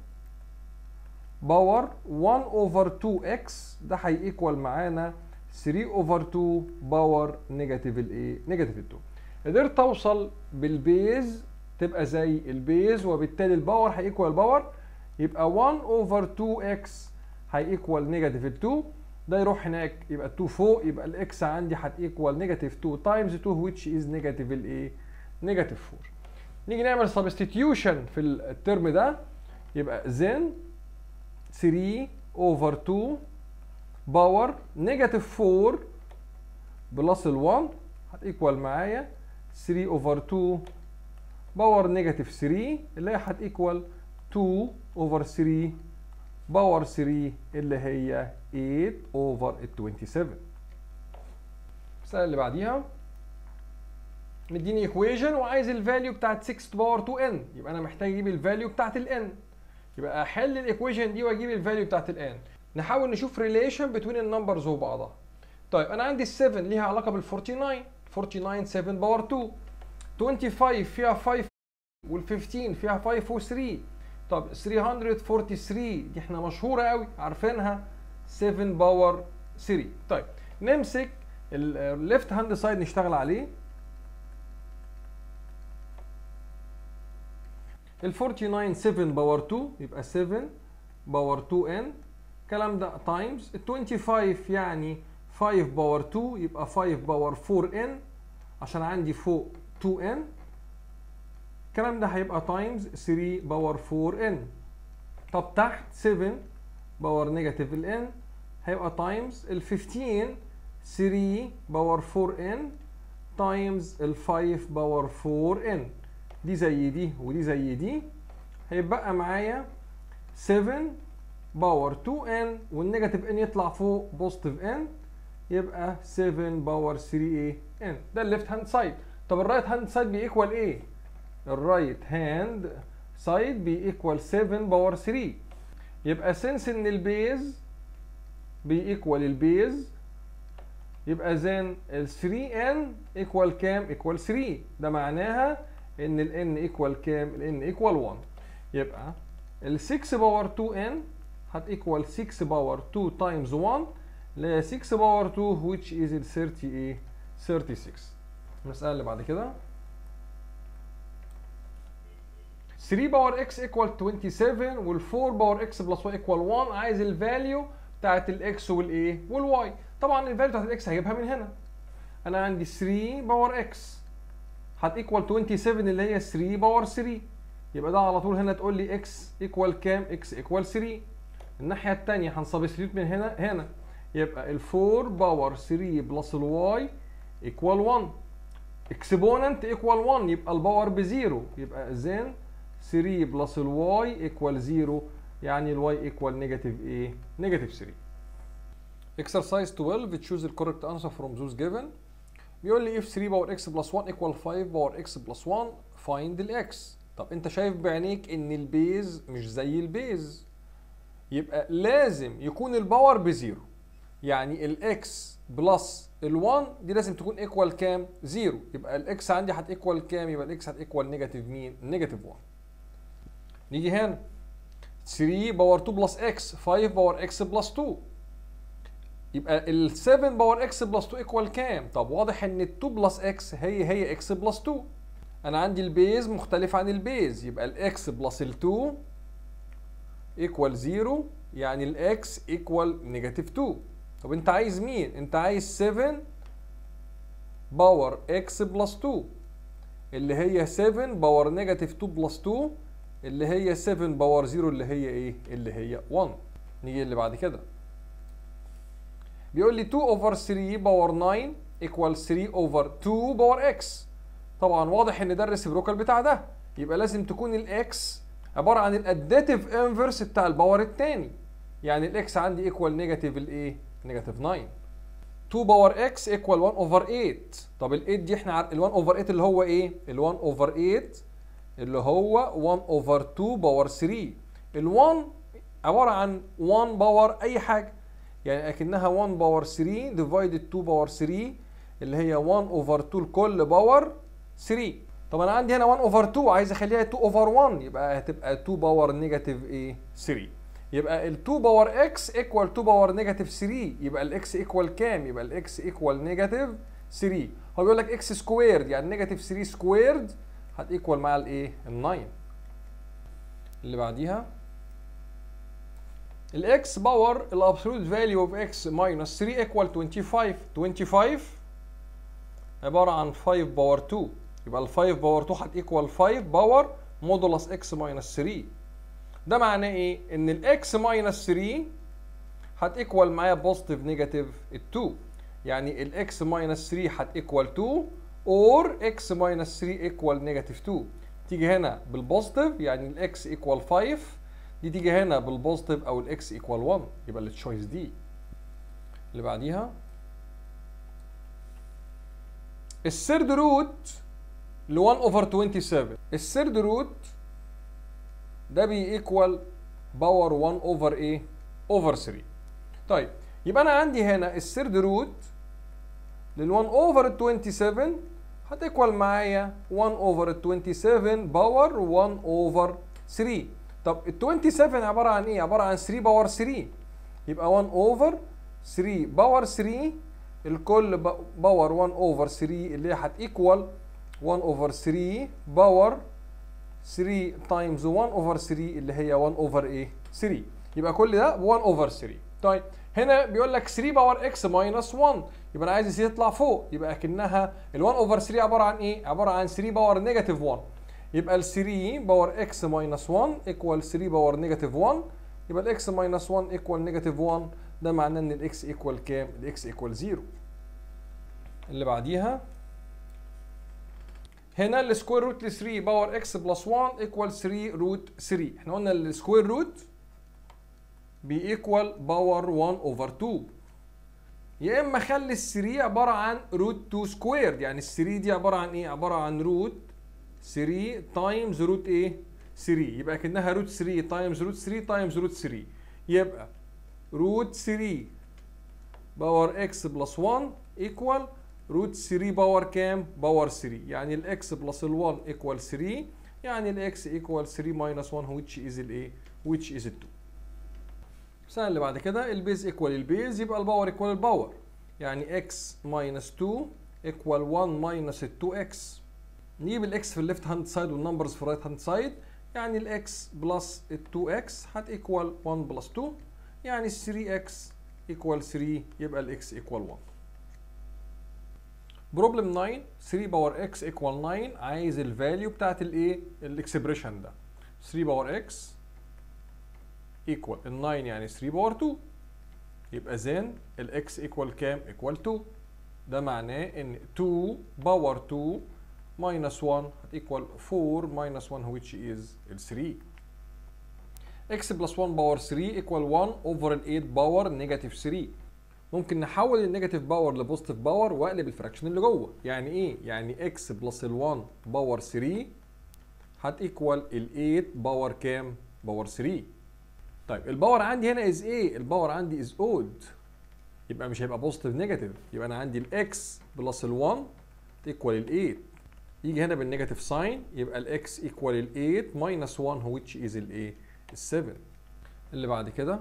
باور 1 اوفر 2 اكس ده هيكوال معانا 3 اوفر 2 باور نيجاتيف الايه؟ نيجاتيف 2 قدرت اوصل بالبيز تبقى زي البيز وبالتالي الباور هيكوال الباور يبقى 1 اوفر 2 اكس هيكوال نيجاتيف 2 ده يروح هناك يبقى 2 فوق يبقى الاكس عندي هتيكوال نيجاتيف 2 تايمز 2 which is نيجاتيف الايه؟ نيجاتيف 4 نيجي نعمل سبستيتيوشن في الترم ده يبقى then 3 اوفر 2 باور نيجاتيف 4 بلس ال 1 هتيكوال معايا 3 اوفر 2 باور نيجاتيف 3 اللي هي هتيكوال 2 اوفر 3 باور 3 اللي هي 8 اوفر ال 27 المسألة اللي بعديها مديني ايكويشن وعايز الفاليو بتاعت 6 باور 2 ان يبقى انا محتاج اجيب الفاليو بتاعت الان يبقى احل الايكويشن دي واجيب الفاليو بتاعت الان نحاول نشوف ريليشن بين النمبرز وبعضها طيب انا عندي ال 7 ليها علاقه بال 49 49 7 باور 2 25 فيها 5 وال 15 فيها 5 و 3 طب 343 دي احنا مشهوره قوي عارفينها 7 باور 3 طيب نمسك الليفت هاند سايد نشتغل عليه ال 49 7 باور 2 يبقى 7 باور 2 ان الكلام ده تايمز ال 25 يعني 5 باور 2 يبقى 5 باور 4 ان عشان عندي فوق 2 ان الكلام ده هيبقى تايمز 3 باور 4 ان طب تحت 7 باور نيجاتيف ال ان هيبقى تايمز ال 15 3 باور 4 ان تايمز ال 5 باور 4 ان دي زي دي ودي زي دي هيبقى معايا 7 باور 2 ان والنيجاتيف ان يطلع فوق بوزيتيف ان يبقى 7 باور 3 ايه ان ده الليفت هاند سايد طب الرايت هاند سايد بيكوال ايه الرايت هاند سايد بيكوال 7 باور 3 يبقى سنس ان البيز بيكوال البيز يبقى زين ال 3 ان ايكوال كام ايكوال 3 ده معناها ان ال n ايكوال كام ال n ايكوال 1 يبقى ال 6 باور 2 n هتيكوال 6 باور 2 تايمز 1 اللي هي 6 باور 2 which is ال 30 ايه 36 المسألة اللي بعد كده 3 باور x ايكوال 27 وال 4 باور x بلس y ايكوال 1 عايز الفاليو بتاعت الاكس والايه والواي طبعا الفاليو بتاعت الاكس هجيبها من هنا انا عندي 3 باور x هتيكوال 27 اللي هي 3 باور 3 يبقى ده على طول هنا تقول لي اكس ايكوال كام اكس ايكوال 3 الناحيه الثانيه هنسبستيوت من هنا هنا يبقى ال 4 باور 3 بلس الواي ايكوال 1 اكسبوننت ايكوال 1 يبقى الباور بزيرو يبقى زين 3 بلس الواي ايكوال 0 يعني الواي ايكوال نيجاتيف ايه نيجاتيف 3 exercise 12 choose the correct answer from those given بيقول لي if 3 باور x بلس 1 equal 5 باور x بلس 1 find ال x طب انت شايف بعينيك ان البيز مش زي البيز يبقى لازم يكون الباور بزيرو يعني الاكس بلس ال1 دي لازم تكون ايكوال كام؟ زيرو يبقى الاكس عندي هتيكوال كام؟ يبقى الاكس هتيكوال نيجاتيف مين؟ نيجاتيف 1 نيجي هنا 3 باور 2 بلس اكس 5 باور اكس بلس 2 يبقى ال 7 باور اكس بلس 2 ايكوال كام؟ طب واضح ان ال 2 بلس اكس هي هي اكس بلس 2 انا عندي البيز مختلف عن البيز يبقى الاكس بلس ال 2 ايكوال 0 يعني الاكس ايكوال نيجاتيف 2 طب انت عايز مين؟ انت عايز 7 باور اكس بلس 2 اللي هي 7 باور نيجاتيف 2 بلس 2 اللي هي 7 باور 0 اللي هي ايه؟ اللي هي 1 نيجي اللي بعد كده بيقول لي 2 اوفر 3 باور 9 ايكوال 3 اوفر 2 باور اكس طبعا واضح ان ده الريسبروكال بتاع ده يبقى لازم تكون الاكس عباره عن الاديتيف انفرس بتاع الباور الثاني يعني الاكس عندي ايكوال نيجاتيف الايه نيجاتيف 9 2 باور اكس ايكوال 1 اوفر 8 طب ال 8 دي احنا ال 1 اوفر 8 اللي هو ايه ال 1 اوفر 8 اللي هو 1 اوفر 2 باور 3 ال 1 عباره عن 1 باور اي حاجه يعني اكنها 1 باور 3 ديفايدد 2 باور 3 اللي هي 1 اوفر 2 لكل باور 3 طب انا عندي هنا 1 اوفر 2 عايز اخليها 2 اوفر 1 يبقى هتبقى 2 باور نيجاتيف ايه 3 يبقى ال 2 باور اكس ايكوال 2 باور نيجاتيف 3 يبقى الاكس ايكوال كام يبقى الاكس ايكوال نيجاتيف 3 هو بيقول لك اكس سكويرد يعني نيجاتيف 3 سكويرد هتيكوال مع الايه ال 9 اللي بعديها الاكس باور الابسولوت فاليو اوف اكس ماينس 3 ايكوال 25 25 عباره عن 5 باور 2 يبقى ال 5 باور 2 هتيكوال 5 باور مودولس اكس ماينس 3 ده معناه ايه؟ ان الاكس ماينس 3 هتيكوال معايا بوزيتيف نيجاتيف 2 يعني الاكس ماينس 3 هتيكوال 2 اور اكس ماينس 3 ايكوال نيجاتيف 2 تيجي هنا بالبوزيتيف يعني الاكس ايكوال 5 دي تيجي هنا بالبوزيتيف او الاكس ايكوال 1 يبقى التشويس دي اللي بعديها الثيرد روت ل 1 اوفر 27 الثيرد روت ده بيكوال باور 1 اوفر ايه اوفر 3 طيب يبقى انا عندي هنا الثيرد روت لل 1 اوفر 27 هتيكوال معايا 1 اوفر 27 باور 1 اوفر 3 طب ال 27 عباره عن ايه عباره عن 3 باور 3 يبقى 1 اوفر 3 باور 3 الكل باور 1 اوفر 3 اللي هي هتيكوال 1 اوفر 3 باور 3 تايمز 1 اوفر 3 اللي هي 1 اوفر ايه 3 يبقى كل ده 1 اوفر 3 طيب هنا بيقول لك 3 باور اكس ماينس 1 يبقى انا عايز السي تطلع فوق يبقى اكنها ال 1 اوفر 3 عباره عن ايه عباره عن 3 باور نيجاتيف 1 يبقى ال 3 باور اكس ماينس 1 ايكوال 3 باور نيجاتيف 1 يبقى الاكس ماينس 1 ايكوال نيجاتيف 1 ده معناه ان الاكس ايكوال كام الاكس ايكوال 0 اللي بعديها هنا السكوير روت ل 3 باور اكس بلس 1 ايكوال 3 روت 3 احنا قلنا السكوير روت بيكوال باور 1 اوفر 2 يا اما خلي ال 3 عباره عن روت 2 سكوير يعني ال 3 دي عباره عن ايه عباره عن روت 3 تايمز روت ايه 3 يبقى كانها روت 3 تايمز روت 3 تايمز روت 3 يبقى روت 3 باور اكس بلس 1 ايكوال روت 3 باور كام؟ باور 3 يعني الاكس بلس ال 1 ايكوال 3 يعني الاكس ايكوال 3 ماينس 1 which is الايه؟ which is ال 2 السنة اللي بعد كده البيز ايكوال البيز يبقى الباور ايكوال الباور يعني اكس ماينس 2 ايكوال 1 ماينس ال 2 اكس نجيب الاكس في الليفت هاند سايد والنمبرز في الرايت هاند سايد يعني الاكس بلس ال 2 اكس هتيكوال 1 بلس 2 يعني 3 اكس ايكوال 3 يبقى الاكس ايكوال 1 بروبلم 9 3 باور اكس ايكوال 9 عايز الفاليو بتاعت الايه الاكسبريشن ده 3 باور اكس ايكوال ال 9 يعني 3 باور 2 يبقى زين الاكس ايكوال كام ايكوال 2 ده معناه ان 2 باور 2 minus 1 هتيكوال 4 minus 1 which is ال 3 x plus 1 باور 3 ايكوال 1 اوفر ال 8 باور نيجاتيف 3 ممكن نحول النيجاتيف باور لبوزيتيف باور واقلب الفراكشن اللي جوه يعني ايه يعني اكس بلس ال 1 باور 3 هتيكوال ال 8 باور كام باور 3 طيب الباور عندي هنا از ايه الباور عندي از اود يبقى مش هيبقى بوزيتيف نيجاتيف يبقى انا عندي الاكس بلس ال 1 تيكوال ال 8 يجي هنا بالنيجاتيف ساين يبقى الاكس ايكوال ال 8 ماينس 1 which is الايه ال 7 اللي بعد كده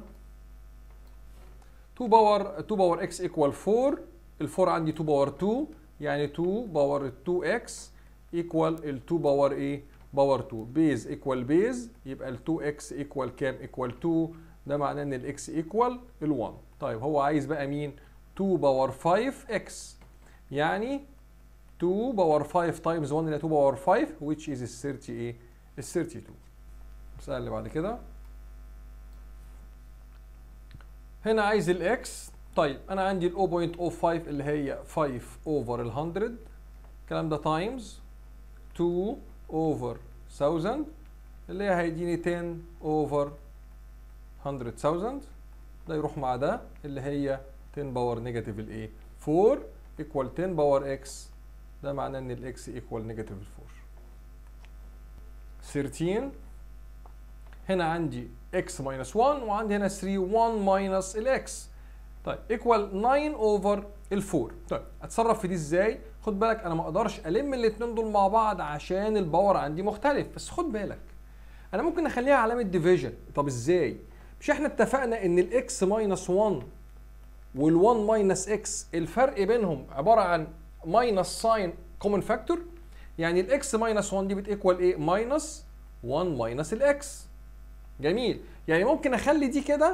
2 باور 2 باور اكس ايكوال 4 ال 4 عندي 2 باور 2 يعني 2 باور 2 اكس ايكوال ال 2 باور ايه باور 2 بيز ايكوال بيز يبقى ال 2 اكس ايكوال كام ايكوال 2 ده معناه ان الاكس ايكوال ال 1 طيب هو عايز بقى مين 2 باور 5 اكس يعني 2 باور 5 تايمز 1 اللي 2 باور 5 which is ال 30 ايه ال 32 المسألة اللي بعد كده هنا عايز الاكس طيب انا عندي ال 0.05 اللي هي 5 اوفر ال 100 الكلام ده تايمز 2 اوفر 1000 اللي هي هيديني 10 اوفر 100000 ده يروح مع ده اللي هي 10 باور نيجاتيف الايه 4 ايكوال 10 باور اكس ده معناه ان الاكس ايكوال نيجاتيف 4 13 هنا عندي x ماينس 1 وعندي هنا 3 1 ماينس الاكس طيب ايكوال 9 اوفر ال 4 طيب اتصرف في دي ازاي خد بالك انا ما اقدرش الم الاثنين دول مع بعض عشان الباور عندي مختلف بس خد بالك انا ممكن اخليها علامه ديفيجن طب ازاي مش احنا اتفقنا ان الاكس ماينس 1 وال1 ماينس اكس الفرق بينهم عباره عن ماينس ساين كومن فاكتور يعني الاكس ماينس 1 دي بتيكوال ايه ماينس 1 ماينس الاكس جميل يعني ممكن اخلي دي كده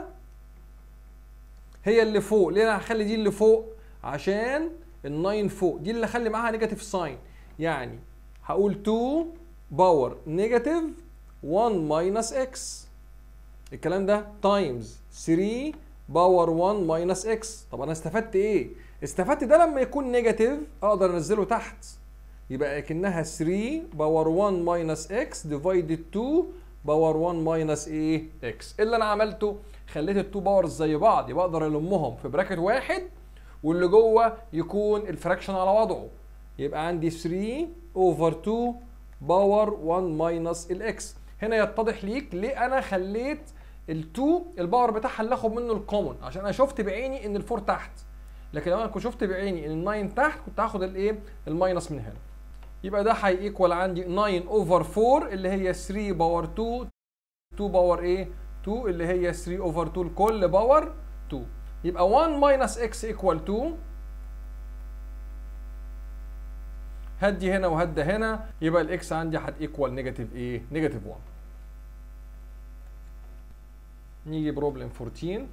هي اللي فوق ليه انا هخلي دي اللي فوق عشان ال9 فوق دي اللي اخلي معاها نيجاتيف ساين يعني هقول 2 باور نيجاتيف 1 ماينس اكس الكلام ده تايمز 3 باور 1 ماينس اكس طب انا استفدت ايه استفدت ده لما يكون نيجاتيف اقدر انزله تحت يبقى اكنها 3 باور 1 ماينس اكس ديفايدد 2 باور 1 ماينس ايه اكس إيه اللي انا عملته خليت التو باورز زي بعض يبقى اقدر المهم في براكت واحد واللي جوه يكون الفراكشن على وضعه يبقى عندي 3 اوفر 2 باور 1 ماينس الاكس هنا يتضح ليك ليه انا خليت ال2 الباور بتاعها اللي اخد منه الكومن عشان انا شفت بعيني ان ال4 تحت لكن لو انا كنت شفت بعيني ان ال9 تحت كنت هاخد الايه الماينس من هنا يبقى ده هيكوال عندي 9 اوفر 4 اللي هي 3 باور 2 2 باور ايه 2 اللي هي 3 اوفر 2 لكل باور 2 يبقى 1 ماينس اكس ايكوال 2 هدي هنا وهدي هنا يبقى الاكس عندي هتيكوال نيجاتيف ايه نيجاتيف 1 نيجي بروبلم 14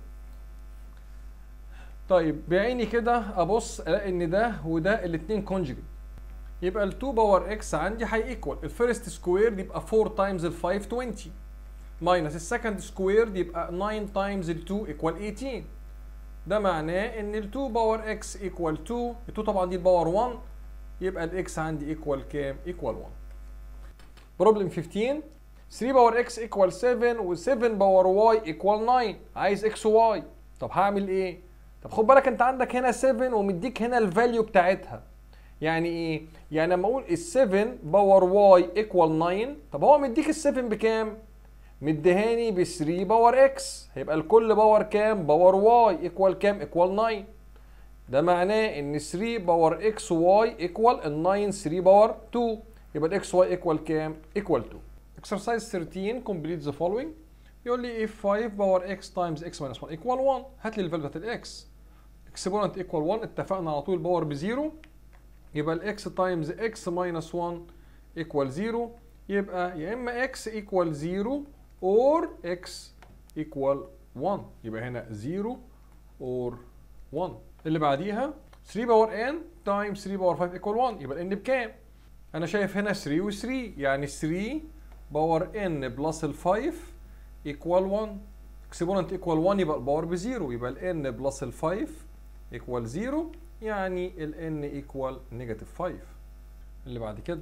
طيب بعيني كده ابص الاقي ان ده وده الاثنين كونجوجيت يبقى ال 2 باور اكس عندي هيكوال الفيرست سكوير يبقى 4 تايمز ال 5 20 ماينس السكند سكوير يبقى 9 تايمز ال 2 ايكوال 18 ده معناه ان ال 2 باور اكس ايكوال 2 ال 2 طبعا دي الباور 1 يبقى الاكس عندي ايكوال كام؟ ايكوال 1 بروبلم 15 3 باور اكس ايكوال 7 و7 باور واي ايكوال 9 عايز اكس وواي طب هعمل ايه؟ طب خد بالك انت عندك هنا 7 ومديك هنا الفاليو بتاعتها يعني ايه؟ يعني لما اقول ال 7 باور واي ايكوال 9 طب هو مديك ال 7 بكام؟ مديهاني ب 3 باور اكس هيبقى الكل باور كام؟ باور واي ايكوال كام؟ ايكوال 9 ده معناه ان 3 باور اكس واي ايكوال ال 9 3 باور 2 يبقى الاكس واي ايكوال كام؟ ايكوال 2 exercise 13 complete the following يقول لي if 5 باور x times x minus 1 equal 1 هات لي الفاليو بتاعت الاكس exponent equal 1 اتفقنا على طول باور بزيرو يبقى الاكس تايمز x minus 1 equal 0 يبقى يا اما x equal 0 or x equal 1 يبقى هنا 0 or 1 اللي بعديها 3 باور n times 3 باور 5 equal 1 يبقى ال n بكام؟ انا شايف هنا 3 و 3 يعني 3 باور n بلس ال 5 equal 1 exponent equal 1 يبقى الباور بزيرو يبقى ال n بلس ال 5 equal 0 يعني ال n equal نيجاتيف 5 اللي بعد كده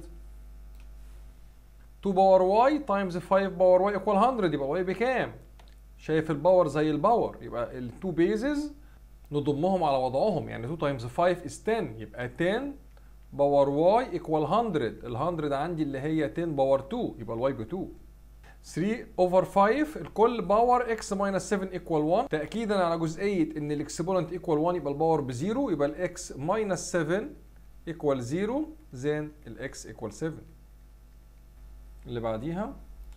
2 باور y times 5 باور y equal 100 يبقى y بكام؟ شايف الباور زي الباور يبقى ال 2 بيزز نضمهم على وضعهم يعني 2 times 5 is 10 يبقى 10 باور واي ايكوال 100 ال 100 عندي اللي هي 10 باور 2 يبقى الواي ب 2 3 اوفر 5 الكل باور اكس ماينس 7 ايكوال 1 تاكيدا على جزئيه ان الاكسبوننت ايكوال 1 يبقى الباور بزيرو يبقى الاكس ماينس 7 ايكوال 0 زين الاكس ايكوال 7 اللي بعديها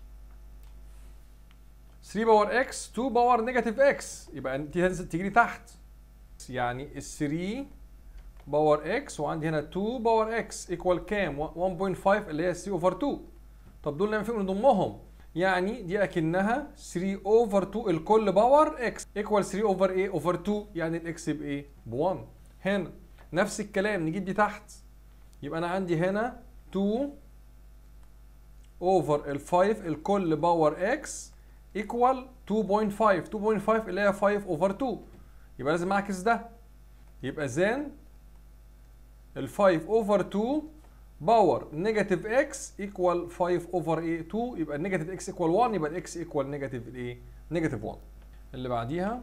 3 باور اكس 2 باور نيجاتيف اكس يبقى دي هتنزل تجري تحت يعني ال 3 باور اكس وعندي هنا 2 باور اكس ايكوال كام 1.5 اللي هي 3 اوفر 2 طب دول لما فيهم نضمهم يعني دي اكنها 3 اوفر 2 الكل باور اكس ايكوال 3 اوفر ايه اوفر 2 يعني الاكس بايه ب 1 هنا نفس الكلام نجيب دي تحت يبقى انا عندي هنا 2 اوفر ال 5 الكل باور اكس ايكوال 2.5 2.5 اللي هي 5 اوفر 2 يبقى لازم اعكس ده يبقى زين ال 5 اوفر 2 باور نيجاتيف اكس ايكوال 5 اوفر ايه 2 يبقى النيجاتيف اكس ايكوال 1 يبقى الاكس ايكوال نيجاتيف الايه نيجاتيف 1 اللي بعديها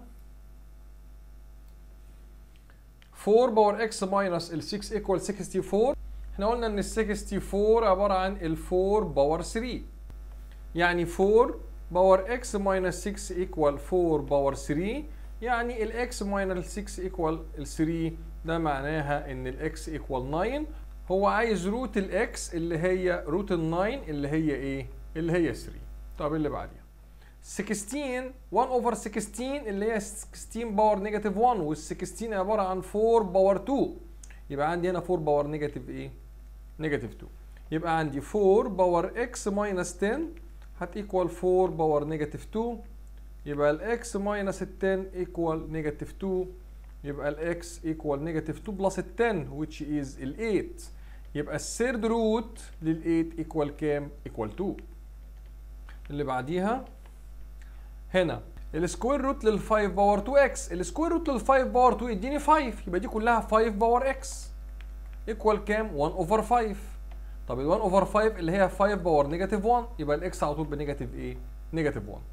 4 باور اكس ماينس ال 6 ايكوال 64 احنا قلنا ان ال 64 عباره عن ال 4 باور 3 يعني 4 باور اكس ماينس 6 ايكوال 4 باور 3 يعني الاكس ماينس 6 ايكوال ال 3 ده معناها ان الاكس ايكوال 9 هو عايز روت الاكس اللي هي روت ال 9 اللي هي ايه؟ اللي هي 3 طب اللي بعديها 16 1 اوفر 16 اللي هي 16 باور نيجاتيف 1 وال 16 عباره عن 4 باور 2 يبقى عندي هنا 4 باور نيجاتيف ايه؟ نيجاتيف 2 يبقى عندي 4 باور اكس ماينس 10 هتيكوال 4 باور نيجاتيف 2 يبقى الاكس ماينس ال 10 ايكوال نيجاتيف 2 يبقى الاكس ايكوال نيجاتيف 2 بلس ال 10 which is ال 8 يبقى الثيرد روت لل 8 ايكوال كام؟ ايكوال 2 اللي بعديها هنا السكوير روت لل 5 باور 2 اكس السكوير روت لل 5 باور 2 يديني 5 يبقى دي كلها 5 باور اكس ايكوال كام 1 اوفر 5 طب ال 1 اوفر 5 اللي هي 5 باور نيجاتيف 1 يبقى الاكس على طول بنيجاتيف ايه نيجاتيف 1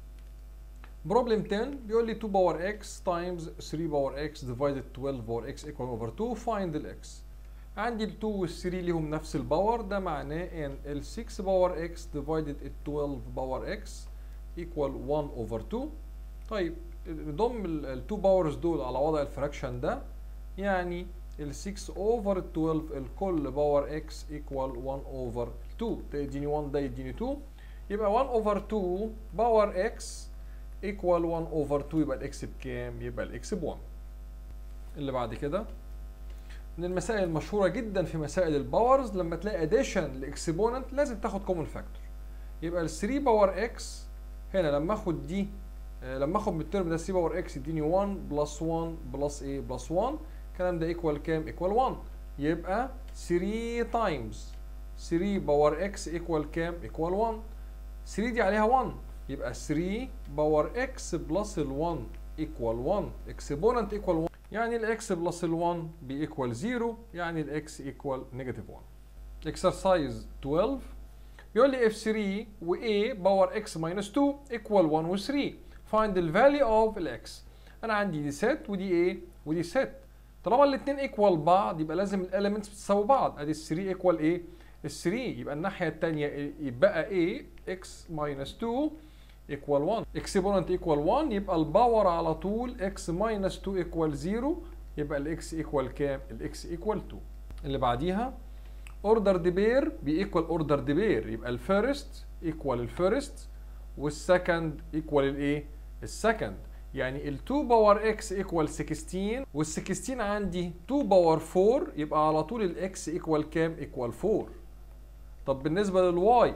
بروبلم 10 بيقول لي 2 باور اكس تايمز 3 باور اكس ديفايدد 12 باور اكس ايكوال اوفر 2 فايند الاكس عندي ال 2 وال 3 ليهم نفس الباور ده معناه ان ال 6 باور اكس ديفايدد ال 12 باور اكس ايكوال 1 اوفر 2 طيب نضم ال 2 باورز دول على وضع الفراكشن ده يعني ال 6 اوفر ال 12 الكل باور اكس ايكوال 1 اوفر 2 ده يديني 1 ده يديني 2 يبقى 1 اوفر 2 باور اكس ايكوال 1 اوفر 2 يبقى الاكس بكام؟ يبقى الاكس ب 1 اللي بعد كده من المسائل المشهورة جدا في مسائل الباورز لما تلاقي اديشن لاكسبوننت لازم تاخد كومن فاكتور يبقى ال 3 باور اكس هنا لما اخد دي لما اخد من الترم ده 3 باور اكس يديني 1 بلس 1 بلس ايه بلس 1 الكلام ده ايكوال كام؟ ايكوال 1 يبقى 3 تايمز 3 باور اكس ايكوال كام؟ ايكوال 1 3 دي عليها 1 يبقى 3 باور اكس بلس ال 1 ايكوال 1 اكسبوننت ايكوال 1 يعني الاكس بلس ال 1 بيكوال 0 يعني الاكس ايكوال نيجاتيف 1 اكسرسايز 12 بيقول لي اف 3 و a باور اكس ماينس 2 ايكوال 1 و 3 find the value of الاكس انا عندي دي ست ودي a ودي ست طالما الاثنين ايكوال بعض يبقى لازم الاليمنتس بتساوي بعض ادي ال 3 ايكوال ايه ال 3 يبقى الناحيه الثانيه يبقى a x minus 2 equal 1 exponent equal 1 يبقى الباور على طول x minus 2 equal 0 يبقى الاكس equal كام؟ الاكس equal 2 اللي بعديها order بير بيكوال order بير يبقى الفيرست equal الفيرست والسكند equal الايه؟ السكند يعني ال 2 باور x equal 16 وال 16 عندي 2 باور 4 يبقى على طول الاكس equal كام؟ equal 4 طب بالنسبة للواي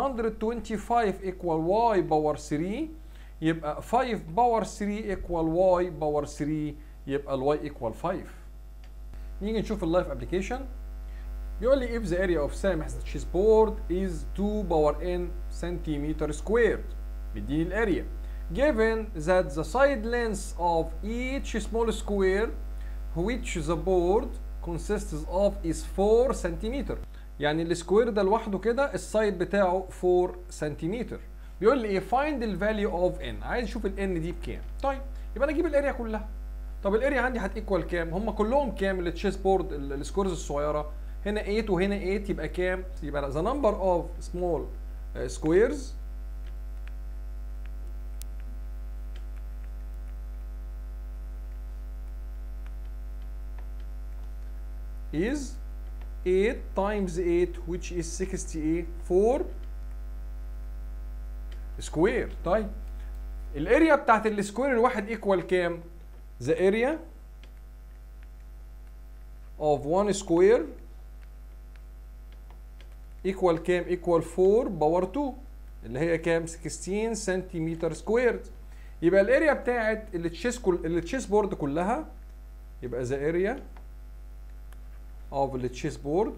125 equal y باور 3 يبقى 5 باور 3 equal y باور 3 يبقى الواي equal 5 نيجي نشوف اللايف ابلكيشن بيقول لي if the area of سامح chessboard is 2 باور n centimeter squared بيديني الاريا given that the side length of each small square which the board consists of is 4 centimeter يعني السكوير ده لوحده كده السايد بتاعه 4 سنتيمتر بيقول لي ايه فايند الفاليو اوف ان عايز اشوف الان دي بكام طيب يبقى انا اجيب الاريا كلها طب الاريا عندي هتيكوال كام هم كلهم كام التشيس بورد السكورز الصغيره هنا 8 وهنا 8 يبقى كام يبقى ذا نمبر اوف سمول سكويرز is 8 times 8 which is 68 4 سكوير طيب الاريا بتاعت السكوير الواحد ايكوال كام؟ the area of one square equal كام؟ equal 4 باور 2 اللي هي كام؟ 16 سنتيمتر سكويرد يبقى الاريا بتاعت التشيس كل التشيس بورد كلها يبقى the area of the chessboard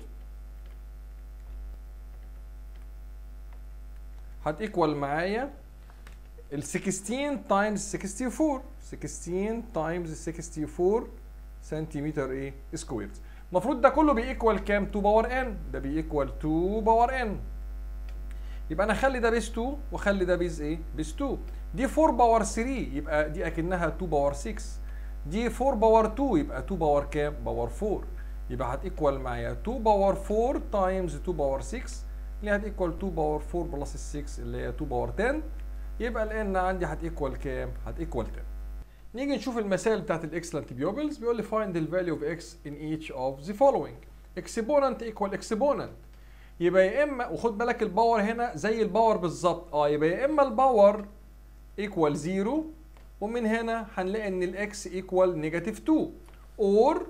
هتيكوال معايا ال 16 تايمز 64 16 تايمز 64 سنتيمتر ايه سكوير المفروض ده كله بيكوال كام 2 باور ان ده بيكوال 2 باور ان يبقى انا اخلي ده بيس 2 واخلي ده بيس ايه بيس 2 دي 4 باور 3 يبقى دي اكنها 2 باور 6 دي 4 باور 2 يبقى 2 باور كام باور 4 يبقى هتيكوال معايا 2 باور 4 تايمز 2 باور 6 اللي هتيكوال 2 باور 4 بلس 6 اللي هي 2 باور 10 يبقى الان عندي هتيكوال كام؟ هتيكوال 10 نيجي نشوف المسائل بتاعت الاكسلنت بيوبلز بيقول لي find the value of x in each of the following exponent equal exponent يبقى يا اما وخد بالك الباور هنا زي الباور بالظبط اه يبقى يا اما الباور equal 0 ومن هنا هنلاقي ان الاكس equal نيجاتيف 2 اور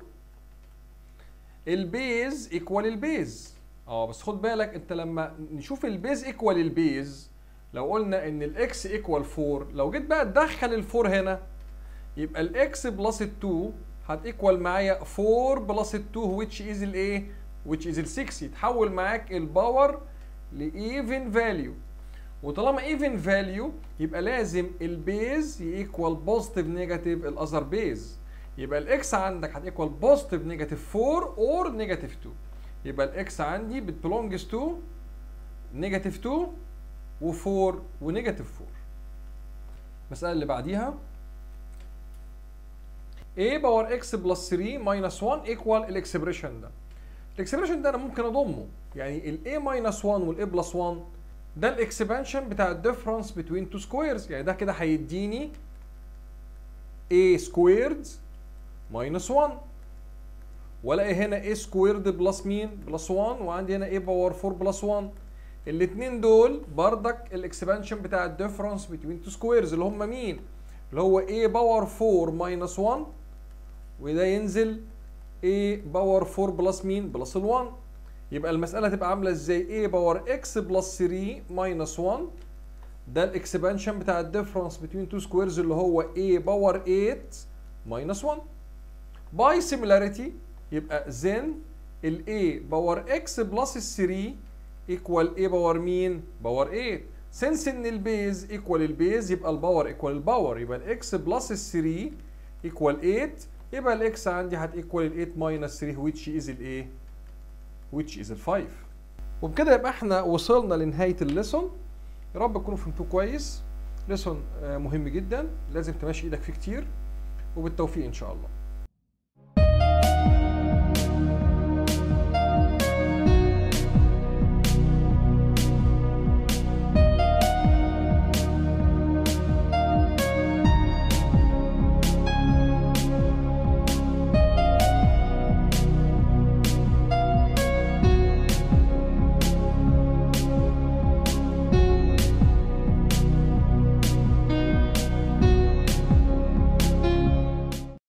البيز ايكوال البيز اه بس خد بالك انت لما نشوف البيز ايكوال البيز لو قلنا ان الاكس ايكوال 4 لو جيت بقى تدخل الفور هنا يبقى الاكس بلس ال2 هتيكوال معايا 4 بلس ال2 which is الايه which is ال 6 يتحول معاك الباور لايفن فاليو وطالما ايفن فاليو يبقى لازم البيز ييكوال بوزيتيف نيجاتيف الاذر بيز يبقى الاكس عندك هتيكوال بوزيتيف نيجاتيف 4 اور نيجاتيف 2 يبقى الاكس عندي بتبلونجز تو نيجاتيف 2 و4 ونيجاتيف 4 المسألة اللي بعديها a باور x بلس 3 ماينس 1 ايكوال الاكسبريشن ده الاكسبريشن ده انا ممكن اضمه يعني ال a ماينس 1 وال a بلس 1 ده الاكسبانشن بتاع الديفرنس بين تو سكويرز يعني ده كده هيديني a سكويرد ماينس 1 والاقي هنا a سكويرد بلس مين بلس 1 وعندي هنا a باور 4 بلس 1 الاثنين دول بردك الاكسبانشن بتاع الديفرنس بين تو سكويرز اللي هم مين اللي هو a باور 4 ماينس 1 وده ينزل a باور 4 بلس مين بلس ال 1 يبقى المساله تبقى عامله ازاي a باور x بلس 3 ماينس 1 ده الاكسبانشن بتاع الديفرنس بين تو سكويرز اللي هو a باور 8 ماينس 1 باي سيميلاريتي يبقى then ال a باور x بلس ال 3 ايكوال a باور مين باور 8 سنس ان البيز ايكوال البيز يبقى الباور ايكوال الباور يبقى الاكس بلس ال 3 ايكوال 8 يبقى الاكس عندي هتيكوال ال 8 ماينس 3 which is الايه which is ال 5 وبكده يبقى احنا وصلنا لنهايه الليسون يا رب تكونوا فهمتوه كويس ليسون مهم جدا لازم تمشي ايدك فيه كتير وبالتوفيق ان شاء الله